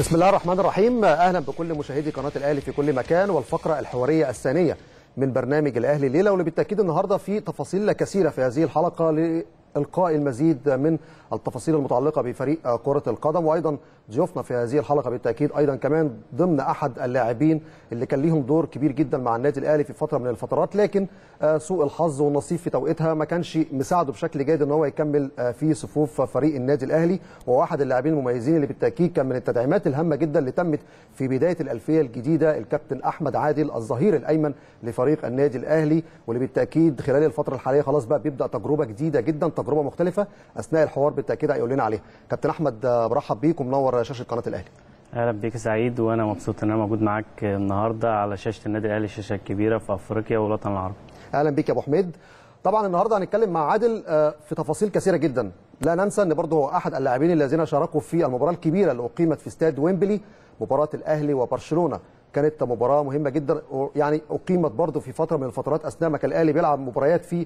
بسم الله الرحمن الرحيم اهلا بكل مشاهدي قناه الاهلي في كل مكان والفقره الحواريه الثانيه من برنامج الاهلي الليله واللي بالتاكيد النهارده في تفاصيل كثيره في هذه الحلقه لالقاء المزيد من التفاصيل المتعلقه بفريق كره القدم وايضا ضيوفنا في هذه الحلقه بالتاكيد ايضا كمان ضمن احد اللاعبين اللي كان ليهم دور كبير جدا مع النادي الاهلي في فتره من الفترات لكن سوء الحظ والنصيب في توقيتها ما كانش مساعده بشكل جيد ان هو يكمل في صفوف فريق النادي الاهلي وهو احد اللاعبين المميزين اللي بالتاكيد كان من التدعيمات الهامه جدا اللي تمت في بدايه الالفيه الجديده الكابتن احمد عادل الظهير الايمن لفريق النادي الاهلي واللي بالتاكيد خلال الفتره الحاليه خلاص بقى بيبدا تجربه جديده جدا تجربه مختلفه اثناء الحوار بالتاكيد هيقول لنا عليها كابتن احمد برحب بيك ومنور شاشه قناه الاهلي اهلا بيك سعيد وانا مبسوط ان انا موجود معاك النهارده على شاشه النادي الاهلي الشاشه الكبيره في افريقيا والوطن العربي اهلا بيك يا ابو حميد طبعا النهارده هنتكلم مع عادل في تفاصيل كثيره جدا لا ننسى ان برضه هو احد اللاعبين الذين شاركوا في المباراه الكبيره اللي اقيمت في استاد ويمبلي مباراه الاهلي وبرشلونه كانت مباراه مهمه جدا يعني اقيمت برضه في فتره من الفترات اثناء ما كان الاهلي بيلعب مباريات في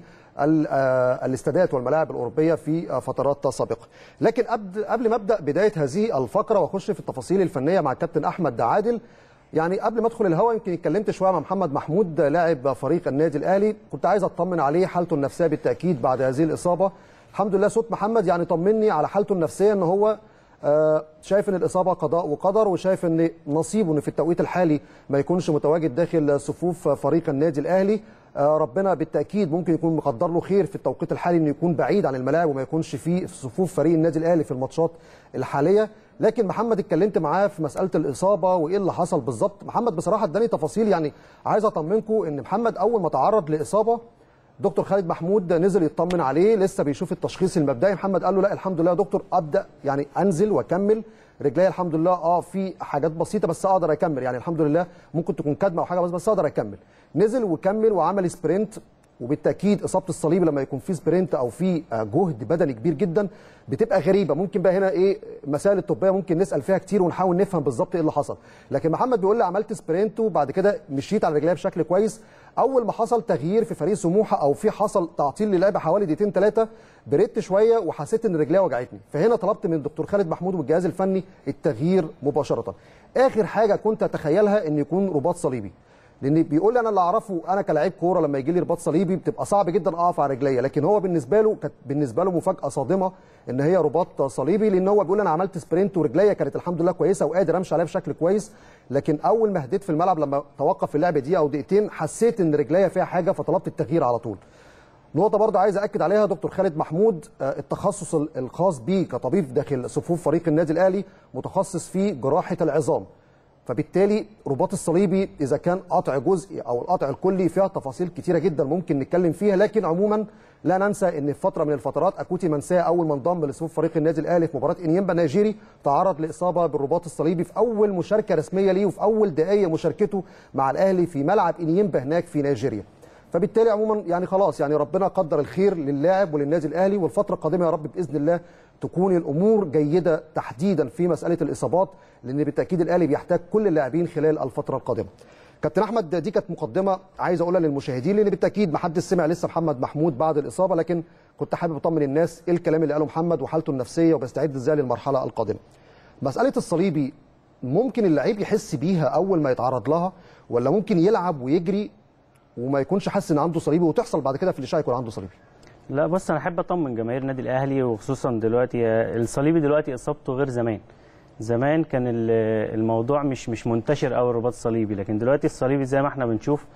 الاستادات والملاعب الاوروبيه في فترات سابقه لكن قبل ما ابدا بدايه هذه الفقره واخش في التفاصيل الفنيه مع الكابتن احمد عادل يعني قبل ما ادخل الهوا يمكن اتكلمت شويه مع محمد محمود لاعب فريق النادي الاهلي كنت عايز اطمن عليه حالته النفسيه بالتاكيد بعد هذه الاصابه الحمد لله صوت محمد يعني طمني على حالته النفسيه ان هو آه شايف ان الاصابه قضاء وقدر وشايف ان نصيبه ان في التوقيت الحالي ما يكونش متواجد داخل صفوف فريق النادي الاهلي آه ربنا بالتاكيد ممكن يكون مقدر له خير في التوقيت الحالي انه يكون بعيد عن الملاعب وما يكونش في صفوف فريق النادي الاهلي في الماتشات الحاليه لكن محمد اتكلمت معاه في مساله الاصابه وايه اللي حصل بالظبط محمد بصراحه اداني تفاصيل يعني عايز اطمنكم ان محمد اول ما تعرض لاصابه دكتور خالد محمود نزل يطمن عليه لسه بيشوف التشخيص المبدئي محمد قال له لا الحمد لله يا دكتور ابدا يعني انزل واكمل رجلي الحمد لله اه في حاجات بسيطه بس اقدر اكمل يعني الحمد لله ممكن تكون كدمه او حاجه بس بس اقدر اكمل نزل وكمل وعمل سبرنت وبالتاكيد اصابه الصليب لما يكون في سبرنت او في جهد بدني كبير جدا بتبقى غريبه ممكن بقى هنا ايه مسائل الطبيه ممكن نسال فيها كتير ونحاول نفهم بالظبط ايه اللي حصل لكن محمد بيقول لي عملت سبرنت وبعد كده مشيت على رجليا بشكل كويس اول ما حصل تغيير في فريق سموحه او في حصل تعطيل للعبه حوالي دقيقتين ثلاثه بردت شويه وحسيت ان رجليا وجعتني فهنا طلبت من الدكتور خالد محمود والجهاز الفني التغيير مباشره اخر حاجه كنت اتخيلها ان يكون رباط صليبي لان بيقول لي انا اللي اعرفه انا كلاعب كوره لما يجي لي رباط صليبي بتبقى صعب جدا اقف على رجليا لكن هو بالنسبه له كانت بالنسبه له مفاجاه صادمه ان هي رباط صليبي لان هو بيقول انا عملت سبرنت ورجليا كانت الحمد لله كويسه وقادر امشي عليها بشكل كويس لكن اول ما هديت في الملعب لما توقف اللعب دقيقه او دقيقتين حسيت ان رجليا فيها حاجه فطلبت التغيير على طول نقطة برضه عايز أكد عليها دكتور خالد محمود التخصص الخاص بيه كطبيب داخل صفوف فريق النادي الأهلي متخصص في جراحة العظام فبالتالي رباط الصليبي اذا كان قطع جزئي او القطع الكلي فيها تفاصيل كتيره جدا ممكن نتكلم فيها لكن عموما لا ننسى ان في فتره من الفترات اكوتي منساه اول ما انضم لصفوف فريق النادي الاهلي في مباراه انيمبا النيجيري تعرض لاصابه بالرباط الصليبي في اول مشاركه رسميه ليه وفي اول دقائق مشاركته مع الاهلي في ملعب انيمبا هناك في نيجيريا فبالتالي عموما يعني خلاص يعني ربنا قدر الخير للاعب وللنادي الاهلي والفتره القادمه يا رب باذن الله تكون الامور جيده تحديدا في مساله الاصابات لان بالتاكيد الاهلي بيحتاج كل اللاعبين خلال الفتره القادمه. كابتن احمد دي كانت مقدمه عايز اقولها للمشاهدين لان بالتاكيد ما حدش سمع لسه محمد محمود بعد الاصابه لكن كنت حابب اطمن الناس ايه الكلام اللي قاله محمد وحالته النفسيه وبيستعد ازاي للمرحله القادمه. مساله الصليبي ممكن اللعيب يحس بيها اول ما يتعرض لها ولا ممكن يلعب ويجري وما يكونش حاسس ان عنده صليبي وتحصل بعد كده في الاشاعه يكون عنده صليبي. لا بص انا احب اطمن جماهير النادي الاهلي وخصوصا دلوقتي الصليبي دلوقتي اصابته غير زمان زمان كان الموضوع مش مش منتشر قوي الرباط الصليبي لكن دلوقتي الصليبي زي ما احنا بنشوف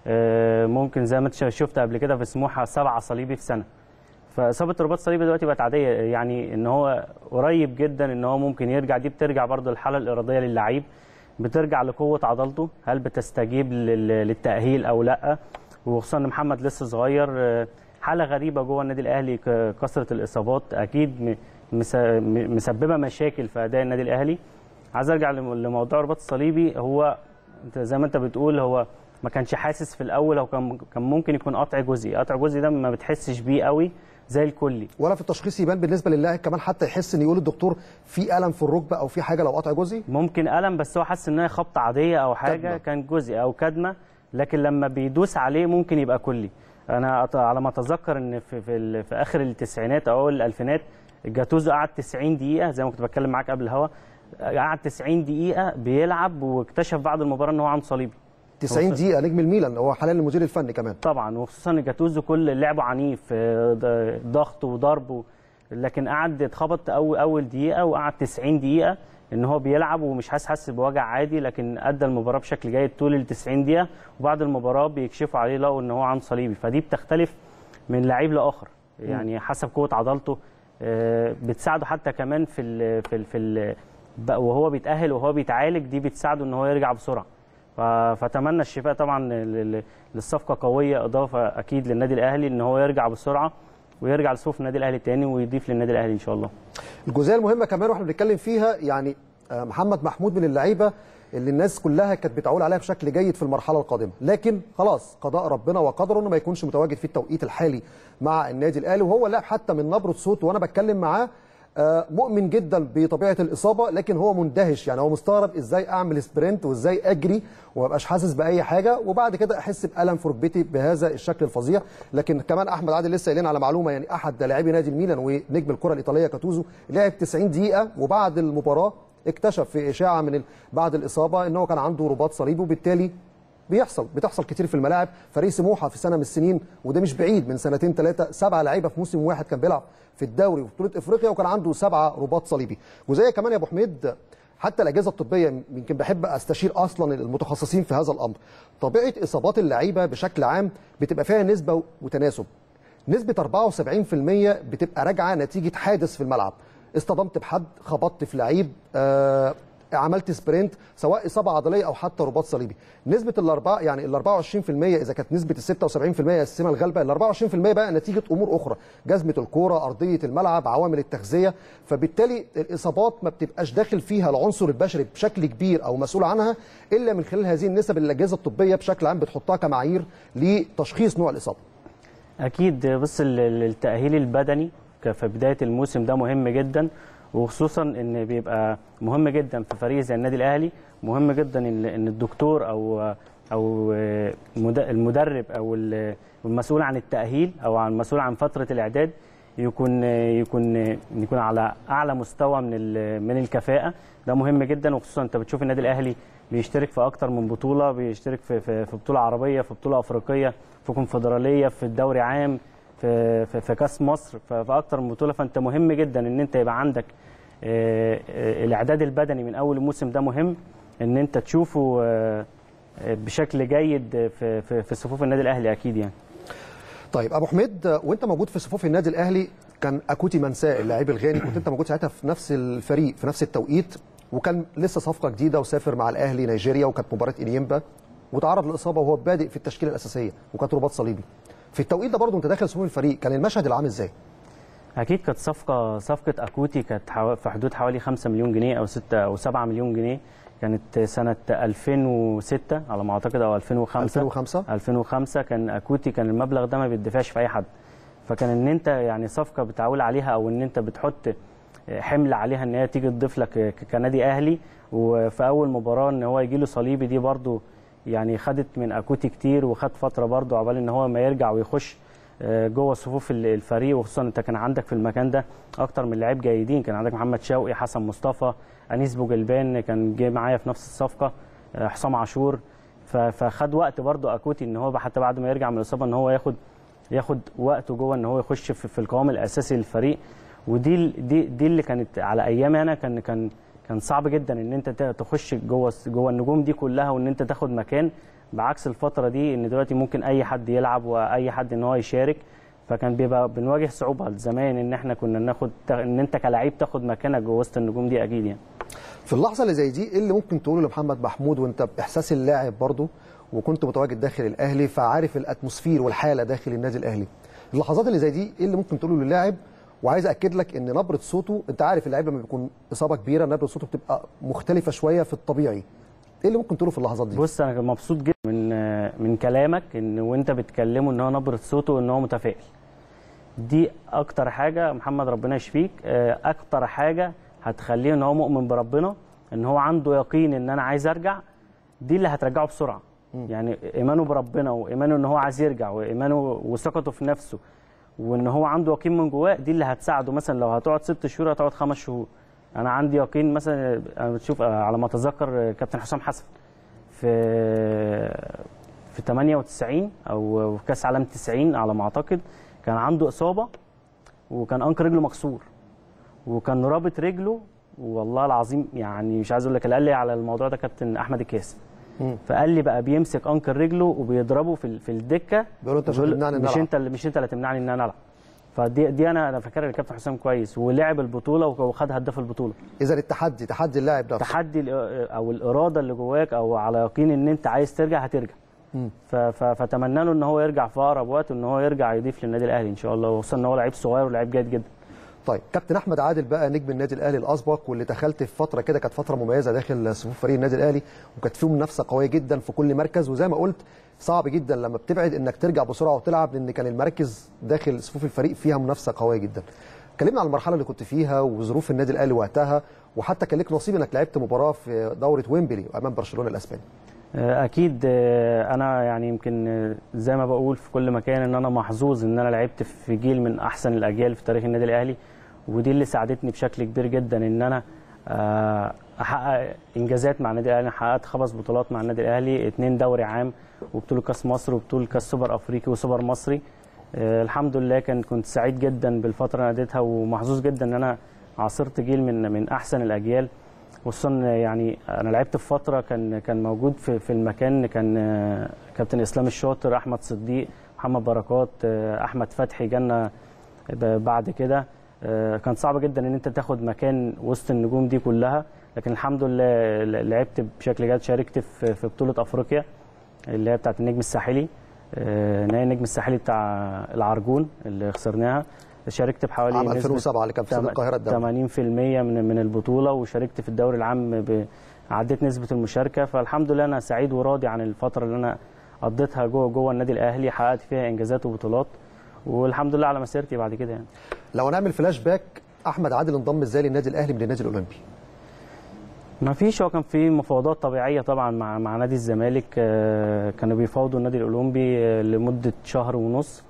ممكن زي ما انت شفت قبل كده في سموحه سبعه صليبي في سنه فاصابه الرباط الصليبي دلوقتي بقت عاديه يعني ان هو قريب جدا ان هو ممكن يرجع دي بترجع برضه الحاله الاراديه للعيب بترجع لقوه عضلته هل بتستجيب للتاهيل او لا وخصوصا ان محمد لسه صغير حاله غريبه جوه النادي الاهلي كثره الاصابات اكيد مسببه مشاكل في اداء النادي الاهلي عايز ارجع لموضوع الرباط الصليبي هو انت زي ما انت بتقول هو ما كانش حاسس في الاول هو كان كان ممكن يكون قطع جزئي قطع جزئي ده ما بتحسش بيه قوي زي الكلي ولا في التشخيص يبان بالنسبه للاعب كمان حتى يحس ان يقول الدكتور في الم في الركبه او في حاجه لو قطع جزئي ممكن الم بس هو حاسس ان هي خبطه عاديه او حاجه كدمة. كان جزئي او كدمه لكن لما بيدوس عليه ممكن يبقى كلي انا على ما اتذكر ان في في, في اخر التسعينات او اول الالفينات جاتوزو قعد 90 دقيقه زي ما كنت بتكلم معاك قبل الهوا قعد 90 دقيقه بيلعب واكتشف بعد المباراه ان هو عنده صليبي 90 دقيقه نجم الميلان هو حاليا المدير الفني كمان طبعا وخصوصا ان جاتوزو كل لعبه عنيف آه، ض- ضغط وضرب و- لكن قعد اتخبط اول اول دقيقه وقعد 90 دقيقه ان هو بيلعب ومش حاسس حاسس بوجع عادي لكن ادى المباراه بشكل جيد طول ال 90 دقيقه وبعد المباراه بيكشفوا عليه لقوا ان هو عنده صليبي فدي بتختلف من لعيب لاخر يعني حسب قوه عضلته آه، بتساعده حتى كمان في ال في ال في ال وهو بيتاهل وهو بيتعالج دي بتساعده ان هو يرجع بسرعه ف- فاتمنى الشفاء طبعا ل- ل- للصفقه قويه اضافه اكيد للنادي الاهلي ان هو يرجع بسرعه ويرجع لصفوف النادي الاهلي تاني ويضيف للنادي الاهلي ان شاء الله الجزئيه المهمه كمان واحنا بنتكلم فيها يعني آه، محمد محمود من اللعيبه اللي الناس كلها كانت بتعول عليها بشكل جيد في المرحله القادمه لكن خلاص قضاء ربنا وقدره انه ما يكونش متواجد في التوقيت الحالي مع النادي الاهلي وهو لاعب حتى من نبره صوته وانا بتكلم معاه آه، مؤمن جدا بطبيعه الاصابه لكن هو مندهش يعني هو مستغرب ازاي اعمل سبرنت وازاي اجري وما ابقاش حاسس باي حاجه وبعد كده احس بالم في ركبتي بهذا الشكل الفظيع لكن كمان احمد عادل لسه قايلين على معلومه يعني احد لاعبي نادي الميلان ونجم الكره الايطاليه كاتوزو لعب 90 دقيقه وبعد المباراه اكتشف في اشاعه من ال... بعد الاصابه ان هو كان عنده رباط صليبي وبالتالي بيحصل بتحصل كتير في الملاعب فريق سموحه في سنه من السنين وده مش بعيد من سنتين ثلاثه سبعه لعيبه في موسم واحد كان بيلعب في الدوري وفي بطوله افريقيا وكان عنده سبعه رباط صليبي وزي كمان يا ابو حميد حتى الاجهزه الطبيه يمكن بحب استشير اصلا المتخصصين في هذا الامر طبيعه اصابات اللعيبه بشكل عام بتبقى فيها نسبه وتناسب نسبة 74% بتبقى راجعة نتيجة حادث في الملعب اصطدمت بحد خبطت في لعيب آه عملت سبرنت سواء اصابه عضليه او حتى رباط صليبي نسبه الاربعه يعني ال 24% اذا كانت نسبه ال 76% السمه الغالبه ال 24% بقى نتيجه امور اخرى جزمه الكوره ارضيه الملعب عوامل التغذيه فبالتالي الاصابات ما بتبقاش داخل فيها العنصر البشري بشكل كبير او مسؤول عنها الا من خلال هذه النسب اللي الاجهزه الطبيه بشكل عام بتحطها كمعايير لتشخيص نوع الاصابه اكيد بص ال- ال- التاهيل البدني ك- في بدايه الموسم ده مهم جدا وخصوصا ان بيبقى مهم جدا في فريق زي النادي الاهلي مهم جدا ان إن الدكتور او او المد- المدرب او ال- المسؤول عن التاهيل او عن المسؤول عن فتره الاعداد يكون يكون يكون على اعلى مستوى من ال- من الكفاءه ده مهم جدا وخصوصا انت بتشوف النادي الاهلي بيشترك في اكتر من بطوله بيشترك في في, في بطوله عربيه في بطوله افريقيه في كونفدراليه في الدوري عام في في, في كاس مصر ف- في اكتر من بطوله فانت مهم جدا ان انت يبقى عندك آه، آه، الاعداد البدني من اول الموسم ده مهم ان انت تشوفه آه، آه، بشكل جيد في في, في صفوف النادي الاهلي اكيد يعني طيب ابو حميد وانت موجود في صفوف النادي الاهلي كان اكوتي منساه اللاعب الغاني كنت انت موجود ساعتها في نفس الفريق في نفس التوقيت وكان لسه صفقه جديده وسافر مع الاهلي نيجيريا وكانت مباراه انيمبا وتعرض للاصابه وهو بادئ في التشكيله الاساسيه وكانت رباط صليبي في التوقيت ده برضه انت داخل صفوف الفريق كان المشهد العام ازاي اكيد كانت صفقه صفقه اكوتي كانت حوا- في حدود حوالي 5 مليون جنيه او 6 او 7 مليون جنيه كانت سنه 2006 على ما اعتقد او 2005 2005 2005 كان اكوتي كان المبلغ ده ما بيدفعش في اي حد فكان ان انت يعني صفقه بتعول عليها او ان انت بتحط حمل عليها ان هي تيجي تضيف لك ك- كنادي اهلي وفي اول مباراه ان هو يجي له صليبي دي برضو يعني خدت من اكوتي كتير وخد فتره برضو عقبال ان هو ما يرجع ويخش آه، جوه صفوف ال- الفريق وخصوصا انت كان عندك في المكان ده اكتر من لعيب جيدين كان عندك محمد شوقي حسن مصطفى انيس بوجلبان كان جه معايا في نفس الصفقه آه، حسام عاشور ف- فخد وقت برضو اكوتي ان هو حتى بعد ما يرجع من الاصابه ان هو ياخد ياخد وقته جوه ان هو يخش في, في القوام الاساسي للفريق ودي ال- دي دي اللي كانت على ايامي انا كان كان كان صعب جدا ان انت ت- تخش جوه جوه النجوم دي كلها وان انت تاخد مكان بعكس الفتره دي ان دلوقتي ممكن اي حد يلعب واي حد ان هو يشارك فكان بيبقى بنواجه صعوبه زمان ان احنا كنا ناخد ان انت كلاعب تاخد مكانك جوه وسط النجوم دي اكيد يعني في اللحظه اللي زي دي ايه اللي ممكن تقوله لمحمد محمود وانت باحساس اللاعب برضه وكنت متواجد داخل الاهلي فعارف الاتموسفير والحاله داخل النادي الاهلي اللحظات اللي زي دي ايه اللي ممكن تقوله للاعب وعايز اكد لك ان نبره صوته انت عارف اللاعب لما بيكون اصابه كبيره نبره صوته بتبقى مختلفه شويه في الطبيعي ايه اللي ممكن تقوله في اللحظات دي بص انا مبسوط جدا من من كلامك ان وانت بتكلمه ان هو نبره صوته ان هو متفائل دي اكتر حاجه محمد ربنا يشفيك آه، اكتر حاجه هتخليه ان هو مؤمن بربنا ان هو عنده يقين ان انا عايز ارجع دي اللي هترجعه بسرعه يعني ايمانه بربنا وايمانه ان هو عايز يرجع وايمانه وثقته في نفسه وان هو عنده يقين من جواه دي اللي هتساعده مثلا لو هتقعد ست شهور هتقعد خمس شهور انا عندي يقين مثلا انا بتشوف على ما اتذكر كابتن حسام حسن في في 98 او في كاس عالم 90 على ما اعتقد كان عنده اصابه وكان انكر رجله مكسور وكان رابط رجله والله العظيم يعني مش عايز اقول لك اللي قال لي على الموضوع ده كابتن احمد الكاس مم. فقال لي بقى بيمسك انكر رجله وبيضربه في ال- في الدكه بيقول له انت مش بيقول- هتمنعني ان مش ألعب. انت اللي مش انت اللي تمنعني ان انا العب فدي دي انا انا فاكرها الكابتن حسام كويس ولعب البطوله وخد هداف البطوله اذا التحدي تحدي اللاعب ده تحدي ال- او الاراده اللي جواك او على يقين ان انت عايز ترجع هترجع مم. ف- ف- فاتمنى له ان هو يرجع في اقرب وقت وان هو يرجع يضيف للنادي الاهلي ان شاء الله وخصوصا ان هو لعيب صغير ولعيب جيد جدا طيب كابتن احمد عادل بقى نجم النادي الاهلي الاسبق واللي دخلت في فتره كده كانت فتره مميزه داخل صفوف فريق النادي الاهلي وكانت فيه منافسه قويه جدا في كل مركز وزي ما قلت صعب جدا لما بتبعد انك ترجع بسرعه وتلعب لان كان المراكز داخل صفوف الفريق فيها منافسه قويه جدا. كلمنا عن المرحله اللي كنت فيها وظروف النادي الاهلي وقتها وحتى كان لك نصيب انك لعبت مباراه في دوره ويمبلي امام برشلونه الاسباني. اكيد آه، انا يعني يمكن آه، زي ما بقول في كل مكان ان انا محظوظ ان انا لعبت في جيل من احسن الاجيال في تاريخ النادي الاهلي ودي اللي ساعدتني بشكل كبير جدا ان انا آه، احقق انجازات مع النادي الاهلي حققت خمس بطولات مع النادي الاهلي اثنين دوري عام وبطوله كاس مصر وبطوله كاس سوبر افريقي وسوبر مصري آه، الحمد لله كان كنت سعيد جدا بالفتره اللي اديتها ومحظوظ جدا ان انا عاصرت جيل من من احسن الاجيال خصوصا يعني انا لعبت في فتره كان كان موجود في في المكان كان آه، كابتن اسلام الشاطر احمد صديق محمد بركات آه، احمد فتحي جالنا ب- بعد كده آه، كان صعب جدا ان انت تاخد مكان وسط النجوم دي كلها لكن الحمد لله ل- لعبت بشكل جيد شاركت في في بطوله افريقيا اللي هي بتاعت النجم الساحلي آه، نهائي النجم الساحلي بتاع العرجون اللي خسرناها شاركت بحوالي عام نسبة 2007 اللي كان في استاد تم- القاهره الدولي. 80% من من البطوله وشاركت في الدوري العام ب... عديت نسبه المشاركه فالحمد لله انا سعيد وراضي عن الفتره اللي انا قضيتها جوه جوه النادي الاهلي حققت فيها انجازات وبطولات والحمد لله على مسيرتي بعد كده يعني لو نعمل فلاش باك احمد عادل انضم ازاي للنادي الاهلي من النادي الاولمبي؟ ما فيش هو كان في مفاوضات طبيعيه طبعا مع مع نادي الزمالك آه، كانوا بيفاوضوا النادي الاولمبي آه، لمده شهر ونص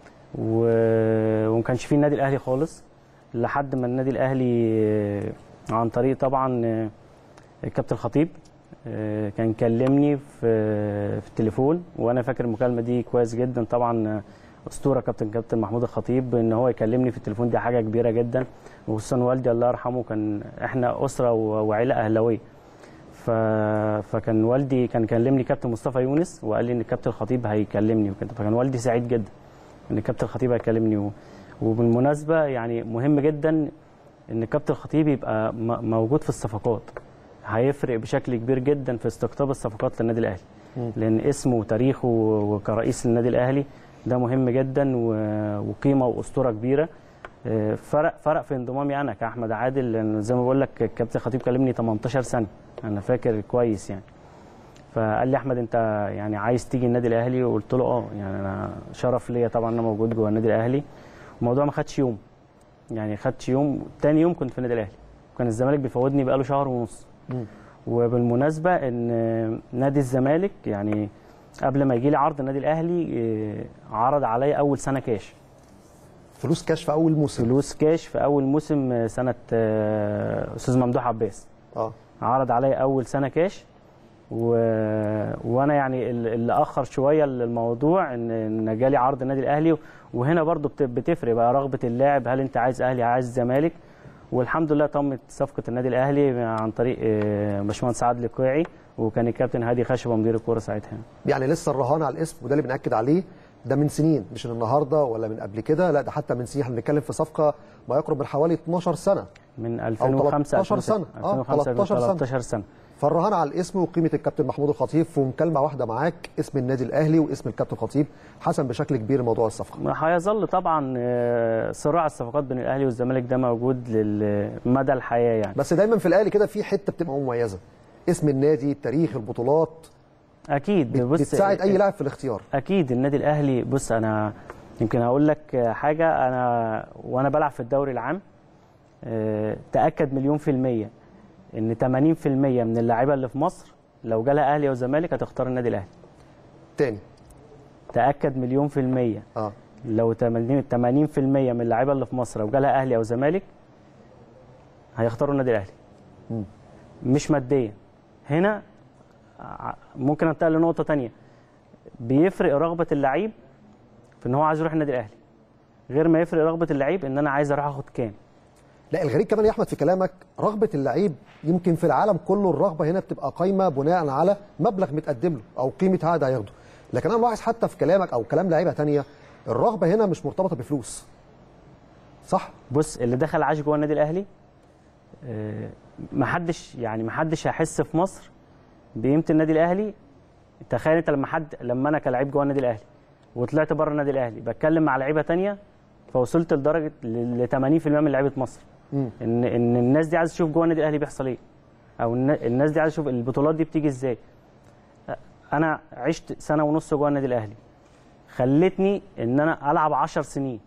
و- وما كانش فيه النادي الاهلي خالص لحد ما النادي الاهلي آه، عن طريق طبعا آه، الكابتن الخطيب آه، كان كلمني في في التليفون وانا فاكر المكالمه دي كويس جدا طبعا آه، اسطوره كابتن كابتن محمود الخطيب ان هو يكلمني في التليفون دي حاجه كبيره جدا وخصوصا والدي الله يرحمه كان احنا اسره و- وعيله اهلاويه ف... فكان والدي كان كلمني كابتن مصطفى يونس وقال لي ان الكابتن الخطيب هيكلمني وكده فكان والدي سعيد جدا ان الكابتن الخطيب هيكلمني و... وبالمناسبه يعني مهم جدا ان الكابتن الخطيب يبقى م... موجود في الصفقات هيفرق بشكل كبير جدا في استقطاب الصفقات للنادي الاهلي مم. لان اسمه وتاريخه وكرئيس للنادي الاهلي ده مهم جدا و... وقيمه واسطوره كبيره آه، فرق فرق في انضمامي انا كاحمد عادل لان زي ما بقول لك الكابتن خطيب كلمني 18 سنه انا فاكر كويس يعني فقال لي احمد انت يعني عايز تيجي النادي الاهلي وقلت له اه يعني انا شرف ليا طبعا ان انا موجود جوه النادي الاهلي الموضوع ما خدش يوم يعني خدش يوم تاني يوم كنت في النادي الاهلي كان الزمالك بيفوضني بقاله شهر ونص مم. وبالمناسبه ان نادي الزمالك يعني قبل ما يجي لي عرض النادي الاهلي اه، عرض عليا اول سنه كاش فلوس كاش في اول موسم فلوس كاش في اول موسم اه، سنه اه، استاذ ممدوح عباس اه عرض عليا اول سنه كاش و... وانا يعني ال- اللي اخر شويه الموضوع ان ان جالي عرض النادي الاهلي وهنا برضو بت- بتفرق بقى رغبه اللاعب هل انت عايز اهلي عايز زمالك والحمد لله تمت صفقه النادي الاهلي عن طريق آه، باشمهندس عادل القيعي وكان الكابتن هادي خشبه مدير الكوره ساعتها يعني لسه الرهان على الاسم وده اللي بنأكد عليه ده من سنين مش من النهارده ولا من قبل كده لا ده حتى من سنين احنا بنتكلم في صفقه ما يقرب من حوالي 12 سنه من 2005 13 سنة. آه، 2005 13 سنة. 13 سنه فالرهان على الاسم وقيمه الكابتن محمود الخطيب في مكالمه واحده معاك اسم النادي الاهلي واسم الكابتن الخطيب حسن بشكل كبير موضوع الصفقه ما هيظل طبعا آه، صراع الصفقات بين الاهلي والزمالك ده موجود لمدى الحياه يعني بس دايما في الاهلي كده في حته بتبقى مميزه اسم النادي التاريخ البطولات اكيد بت- بص بتساعد اي لاعب في الاختيار اكيد النادي الاهلي بص انا يمكن هقول لك حاجه انا وانا بلعب في الدوري العام آه، تاكد مليون في الميه ان 80% من اللاعيبه اللي في مصر لو جالها اهلي او زمالك هتختار النادي الاهلي تاني تاكد مليون في الميه اه لو 80 80% من اللاعيبه اللي في مصر لو جالها اهلي او زمالك هيختاروا النادي الاهلي مش ماديا هنا ع- ممكن انتقل لنقطه تانية بيفرق رغبه اللعيب في ان هو عايز يروح النادي الاهلي غير ما يفرق رغبه اللعيب ان انا عايز اروح اخد كام لا الغريب كمان يا احمد في كلامك رغبه اللعيب يمكن في العالم كله الرغبه هنا بتبقى قايمه بناء على مبلغ متقدم له او قيمه هذا هياخده لكن انا ملاحظ حتى في كلامك او كلام لعيبه تانية الرغبه هنا مش مرتبطه بفلوس صح بص اللي دخل عاش جوه النادي الاهلي آه، محدش يعني محدش هيحس في مصر بقيمه النادي الاهلي تخيل انت لما حد لما انا كلاعب جوه النادي الاهلي وطلعت بره النادي الاهلي بتكلم مع لعيبه تانية فوصلت لدرجه ل 80% من لعيبه مصر مم. ان ان الناس دي عايزه تشوف جوه النادي الاهلي بيحصل ايه او النا- الناس دي عايزه تشوف البطولات دي بتيجي ازاي انا عشت سنه ونص جوه النادي الاهلي خلتني ان انا العب 10 سنين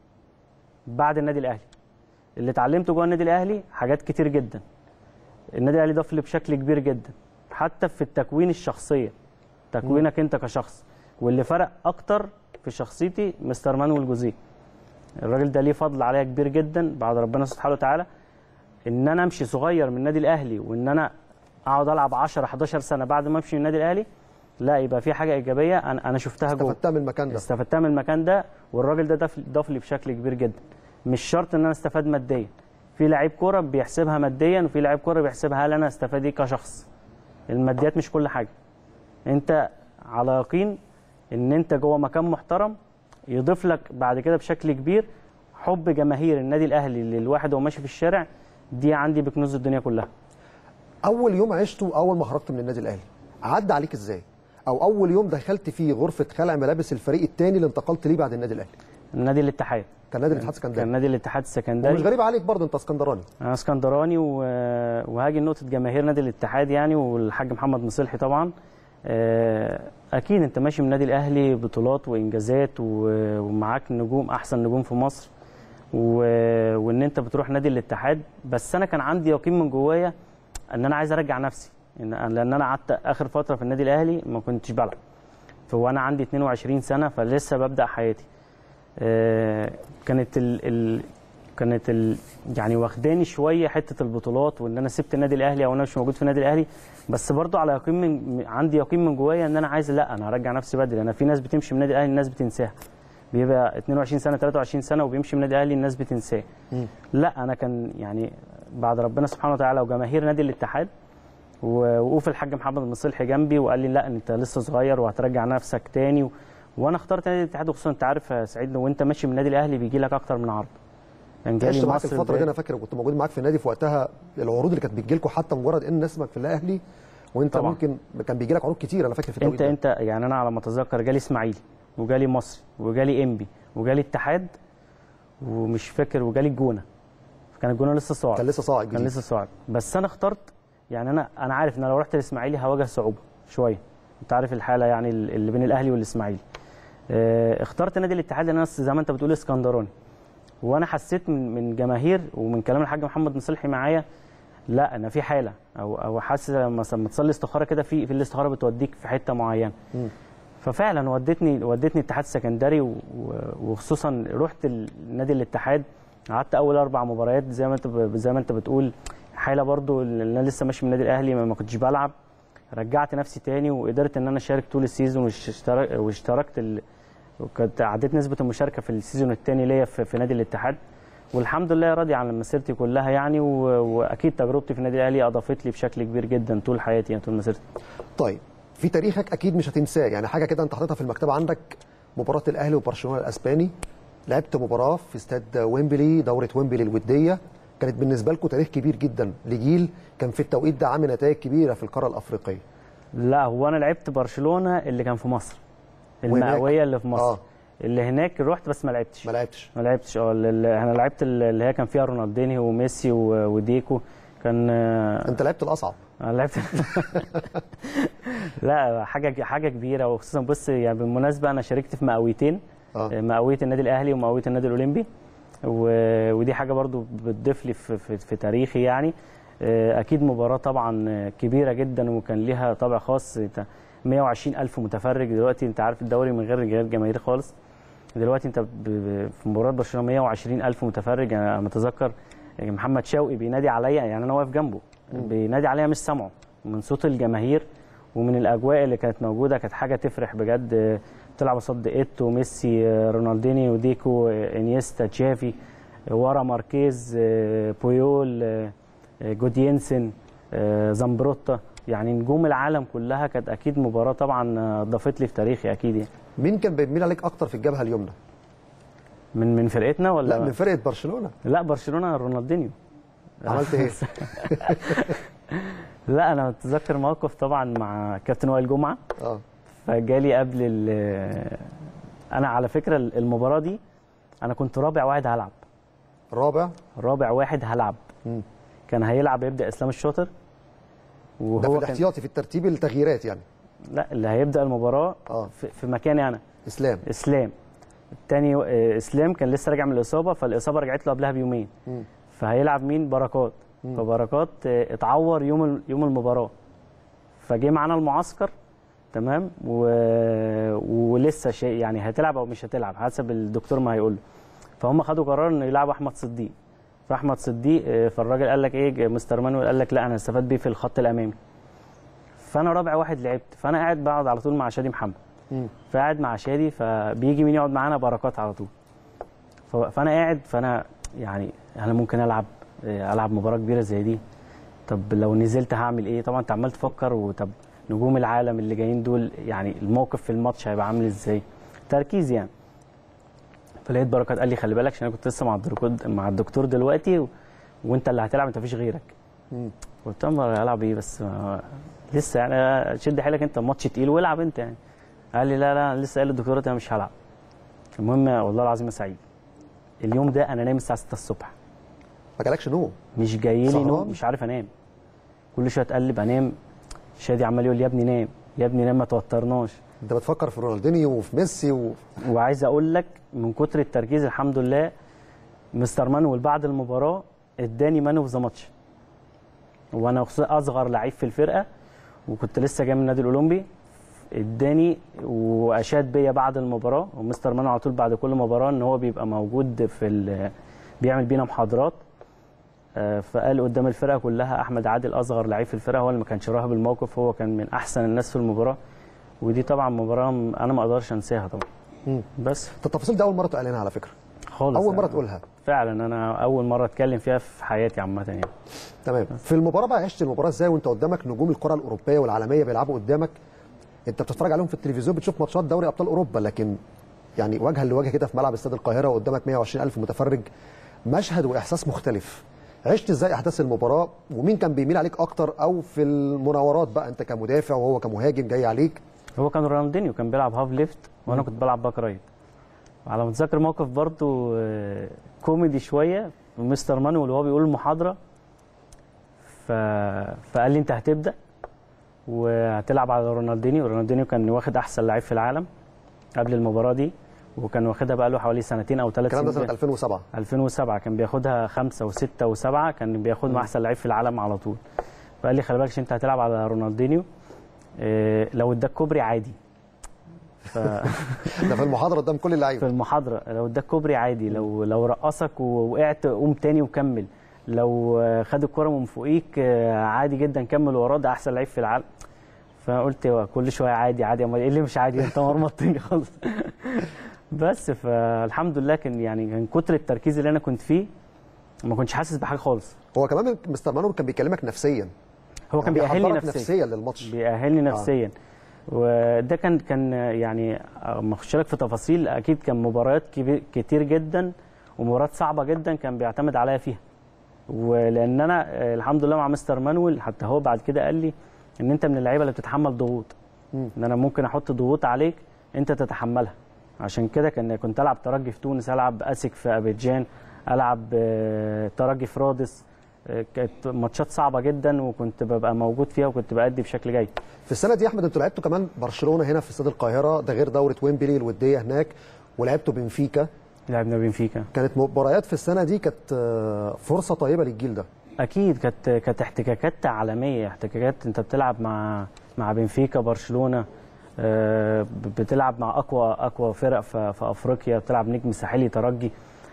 بعد النادي الاهلي اللي اتعلمته جوه النادي الاهلي حاجات كتير جدا النادي الاهلي ضاف لي بشكل كبير جدا حتى في التكوين الشخصيه تكوينك انت كشخص واللي فرق اكتر في شخصيتي مستر مانويل جوزيه الراجل ده ليه فضل عليا كبير جدا بعد ربنا سبحانه وتعالى ان انا امشي صغير من النادي الاهلي وان انا اقعد العب 10 11 سنه بعد ما امشي من النادي الاهلي لا يبقى في حاجه ايجابيه انا انا شفتها جوه استفدتها من المكان ده استفدتها من المكان ده والراجل ده ضاف ضاف لي بشكل كبير جدا مش شرط ان انا استفاد ماديا في لعيب كوره بيحسبها ماديا وفي لعيب كوره بيحسبها هل انا استفاد ايه كشخص الماديات مش كل حاجه انت على يقين ان انت جوه مكان محترم يضيف لك بعد كده بشكل كبير حب جماهير النادي الاهلي للواحد وهو ماشي في الشارع دي عندي بكنوز الدنيا كلها اول يوم عشته اول ما خرجت من النادي الاهلي عدى عليك ازاي او اول يوم دخلت فيه غرفه خلع ملابس الفريق الثاني اللي انتقلت ليه بعد النادي الاهلي النادي الاتحاد كان نادي الاتحاد كان اسكندري نادي الاتحاد السكندري ومش غريب عليك برضه انت اسكندراني انا اسكندراني و... وهاجي نقطه جماهير نادي الاتحاد يعني والحاج محمد مصلحي طبعا آه، اكيد انت ماشي من النادي الاهلي بطولات وانجازات و- ومعاك نجوم احسن نجوم في مصر و... وان انت بتروح نادي الاتحاد بس انا كان عندي يقين من جوايا ان انا عايز ارجع نفسي إن... لان انا قعدت اخر فتره في النادي الاهلي ما كنتش بلعب فوانا عندي 22 سنه فلسه ببدا حياتي آه، كانت ال... ال... كانت ال... يعني واخداني شويه حته البطولات وان انا سبت النادي الاهلي او انا مش موجود في النادي الاهلي بس برضو على يقين من عندي يقين من جوايا ان انا عايز لا انا هرجع نفسي بدري انا في ناس بتمشي من النادي الاهلي الناس بتنساها بيبقى 22 سنه 23 سنه وبيمشي من النادي الاهلي الناس بتنساه مم. لا انا كان يعني بعد ربنا سبحانه وتعالى وجماهير نادي الاتحاد ووقوف الحاج محمد مصلحي جنبي وقال لي لا انت لسه صغير وهترجع نفسك تاني و... وانا اخترت نادي الاتحاد وخصوصا انت عارف يا سعيد لو انت ماشي من النادي الاهلي بيجي لك اكتر من عرض كان جالي عشت معاك مصر الفتره دي انا فاكر كنت موجود معاك في النادي في وقتها العروض اللي كانت بتجي لكم حتى مجرد ان اسمك في الاهلي وانت طبعا. ممكن كان بيجي لك عروض كتير انا فاكر في التوقيت انت ده. انت يعني انا على ما اتذكر جالي اسماعيلي وجالي مصري وجالي انبي وجالي اتحاد ومش فاكر وجالي الجونه كان الجونه لسه صاعد كان لسه صاعد كان جديد لسه صاعد بس انا اخترت يعني انا انا عارف ان أنا لو رحت الاسماعيلي هواجه صعوبه شويه انت عارف الحاله يعني اللي بين الاهلي والاسماعيلي اه، اخترت نادي الاتحاد لان انا زي ما انت بتقول اسكندراني وانا حسيت من من جماهير ومن كلام الحاج محمد مصلحي معايا لا انا في حاله او او حاسس لما لما تصلي استخاره كده في في الاستخاره بتوديك في حته معينه مم. ففعلا ودتني ودتني الاتحاد السكندري و- و- وخصوصا رحت نادي الاتحاد قعدت اول اربع مباريات زي ما انت ب- زي ما انت بتقول حاله برضو ان انا لسه ماشي من النادي الاهلي ما ما كنتش بلعب رجعت نفسي تاني وقدرت ان انا اشارك طول السيزون واشترك واشتركت ال... وكانت عديت نسبه المشاركه في السيزون الثاني ليا في, في نادي الاتحاد والحمد لله راضي عن مسيرتي كلها يعني و... واكيد تجربتي في النادي الاهلي اضافت لي بشكل كبير جدا طول حياتي يعني طول مسيرتي طيب في تاريخك اكيد مش هتنساه يعني حاجه كده انت حاططها في المكتبه عندك مباراه الاهلي وبرشلونه الاسباني لعبت مباراه في استاد ويمبلي دوره ويمبلي الوديه كانت بالنسبه لكم تاريخ كبير جدا لجيل كان في التوقيت ده عامل نتائج كبيره في القاره الافريقيه لا هو انا لعبت برشلونه اللي كان في مصر وهناك؟ المئويه اللي في مصر آه. آه. اللي هناك رحت بس ما لعبتش ما لعبتش ما لعبتش اه ال- ال- انا لعبت ال- اللي هي كان فيها رونالدينيو وميسي و- وديكو كان آه، انت لعبت الاصعب انا لعبت لا حاجه حاجه كبيره وخصوصا بص يعني بالمناسبه انا شاركت في مئويتين اه مئويه النادي الاهلي ومئويه النادي الاولمبي و- ودي حاجه برضو بتضيف لي في, في, في تاريخي يعني آه، اكيد مباراه طبعا كبيره جدا وكان ليها طابع خاص انت 120 الف متفرج دلوقتي انت عارف الدوري من غير غير جماهير خالص دلوقتي انت ب- ب- في مباراه برشلونه 120 الف متفرج انا متذكر محمد شوقي بينادي عليا يعني انا واقف جنبه بينادي عليا مش سامعه من صوت الجماهير ومن الاجواء اللي كانت موجوده كانت حاجه تفرح بجد بتلعب قصاد ايتو ميسي رونالدينيو ديكو انيستا تشافي ورا ماركيز بويول جودينسن زامبروتا يعني نجوم العالم كلها كانت اكيد مباراه طبعا ضافت لي في تاريخي اكيد يعني مين كان بيميل عليك اكتر في الجبهه اليمنى من من فرقتنا ولا لا من فرقه برشلونه لا برشلونه رونالدينيو عملت ايه لا انا متذكر موقف طبعا مع كابتن وائل جمعه اه فجالي قبل ال- انا على فكره المباراه دي انا كنت رابع واحد هلعب رابع رابع واحد هلعب مم. كان هيلعب يبدا اسلام الشاطر ده في وهو كان الاحتياطي في الترتيب التغييرات يعني لا اللي هيبدا المباراه اه في, في مكاني انا اسلام اسلام التاني آه، اسلام كان لسه راجع من الاصابه فالاصابه رجعت له قبلها بيومين مم. فهيلعب مين بركات فبركات آه، اتعور يوم ال- يوم المباراه فجه معانا المعسكر تمام و... ولسه شيء يعني هتلعب او مش هتلعب حسب الدكتور ما هيقول له فهم خدوا قرار انه يلعبوا احمد صديق فاحمد صديق آه، فالراجل قال لك ايه مستر مانويل قال لك لا انا هستفاد بيه في الخط الامامي فانا رابع واحد لعبت فانا قاعد بقعد على طول مع شادي محمد مم. فقاعد مع شادي فبيجي مين يقعد معانا بركات على طول ف- فانا قاعد فانا يعني انا ممكن العب آه، العب مباراه كبيره زي دي طب لو نزلت هعمل ايه طبعا انت عمال تفكر وطب نجوم العالم اللي جايين دول يعني الموقف في الماتش هيبقى عامل ازاي تركيز يعني فلقيت بركات قال لي خلي بالك عشان انا كنت لسه مع الدكتور مع الدكتور دلوقتي و... وانت اللي هتلعب انت مفيش غيرك مم. قلت له العب ايه بس ما... لسه يعني شد حيلك انت ماتش تقيل والعب انت يعني قال لي لا لا أنا لسه قايل للدكتور انا مش هلعب المهم والله العظيم يا سعيد اليوم ده انا نايم الساعه 6 الصبح ما جالكش نوم مش جاي لي سهران؟ نوم مش عارف انام كل شويه اتقلب انام شادي عمال يقول لي يا ابني نام يا ابني نام ما توترناش انت بتفكر في رونالدينيو وفي ميسي و... وعايز اقول لك من كتر التركيز الحمد لله مستر مانويل بعد المباراه اداني مان اوف ذا ماتش وانا خصوصا اصغر لعيب في الفرقه وكنت لسه جاي من النادي الاولمبي اداني واشاد بيا بعد المباراه ومستر مانويل على طول بعد كل مباراه ان هو بيبقى موجود في ال- بيعمل بينا محاضرات آه، فقال قدام الفرقه كلها احمد عادل اصغر لعيب في الفرقه هو اللي ما كانش راهب الموقف هو كان من احسن الناس في المباراه ودي طبعا مباراه م- انا ما اقدرش انساها طبعا مم. بس انت التفاصيل دي اول مره تقال لنا على فكره خالص اول مره أنا- تقولها فعلا انا اول مره اتكلم فيها في حياتي عامه يعني تمام في المباراه بقى عشت المباراه ازاي وانت قدامك نجوم الكره الاوروبيه والعالميه بيلعبوا قدامك انت بتتفرج عليهم في التلفزيون بتشوف ماتشات دوري ابطال اوروبا لكن يعني وجها لوجه كده في ملعب استاد القاهره وقدامك 120 الف متفرج مشهد واحساس مختلف عشت ازاي احداث المباراه ومين كان بيميل عليك اكتر او في المناورات بقى انت كمدافع وهو كمهاجم جاي عليك هو كان رونالدينيو كان بيلعب هاف ليفت وانا كنت بلعب باك رايت وعلى ما اتذكر موقف برضو آه، كوميدي شويه مستر مانويل وهو بيقول المحاضره ف... فقال لي انت هتبدا وهتلعب على رونالدينيو رونالدينيو كان واخد احسن لعيب في العالم قبل المباراه دي وكان واخدها بقى له حوالي سنتين او ثلاث الكلام ده سنين سنه 2007 2007 كان بياخدها خمسة وستة وسبعة كان بياخد مع أحسن لعيب في العالم على طول فقال لي خلي بالك عشان أنت هتلعب على رونالدينيو إيه لو اداك كوبري عادي ف... ده في المحاضره قدام كل في اللعيبه المحاضرة لو اداك كوبري عادي لو لو رقصك ووقعت قوم تاني وكمل لو آه، خد الكرة من فوقيك آه، عادي جدا كمل وراه ده أحسن لعيب في العالم فقلت هو كل شوية عادي عادي أمال إيه اللي مش عادي أنت مرمطتني خالص بس فالحمد لله كان يعني كان كتر التركيز اللي أنا كنت فيه ما كنتش حاسس بحاجة خالص هو كمان مستر مانويل كان بيكلمك نفسيا هو كان بيأهلني بيحضرك نفسيا نفسيا للماتش بيأهلني نفسيا وده كان كان يعني ما اخش لك في تفاصيل اكيد كان مباريات كبير كتير جدا ومباريات صعبه جدا كان بيعتمد عليا فيها ولان انا آه، الحمد لله مع مستر مانويل حتى هو بعد كده قال لي ان انت من اللعيبه اللي بتتحمل ضغوط مم. ان انا ممكن احط ضغوط عليك انت تتحملها عشان كده كان كنت العب ترجي في تونس العب اسك في ابيجان العب آه، ترجي في رادس آه، كانت ماتشات صعبه جدا وكنت ببقى موجود فيها وكنت بأدي بشكل جيد في السنه دي يا احمد انتوا لعبتوا كمان برشلونه هنا في استاد القاهره ده غير دوره ويمبلي الوديه هناك ولعبتوا بنفيكا لعبنا بنفيكا كانت مباريات في السنه دي كانت آه، فرصه طيبه للجيل ده اكيد كانت كانت احتكاكات عالميه احتكاكات انت بتلعب مع مع بنفيكا برشلونه آه، بتلعب مع اقوى اقوى فرق في, في افريقيا بتلعب نجم ساحلي ترجي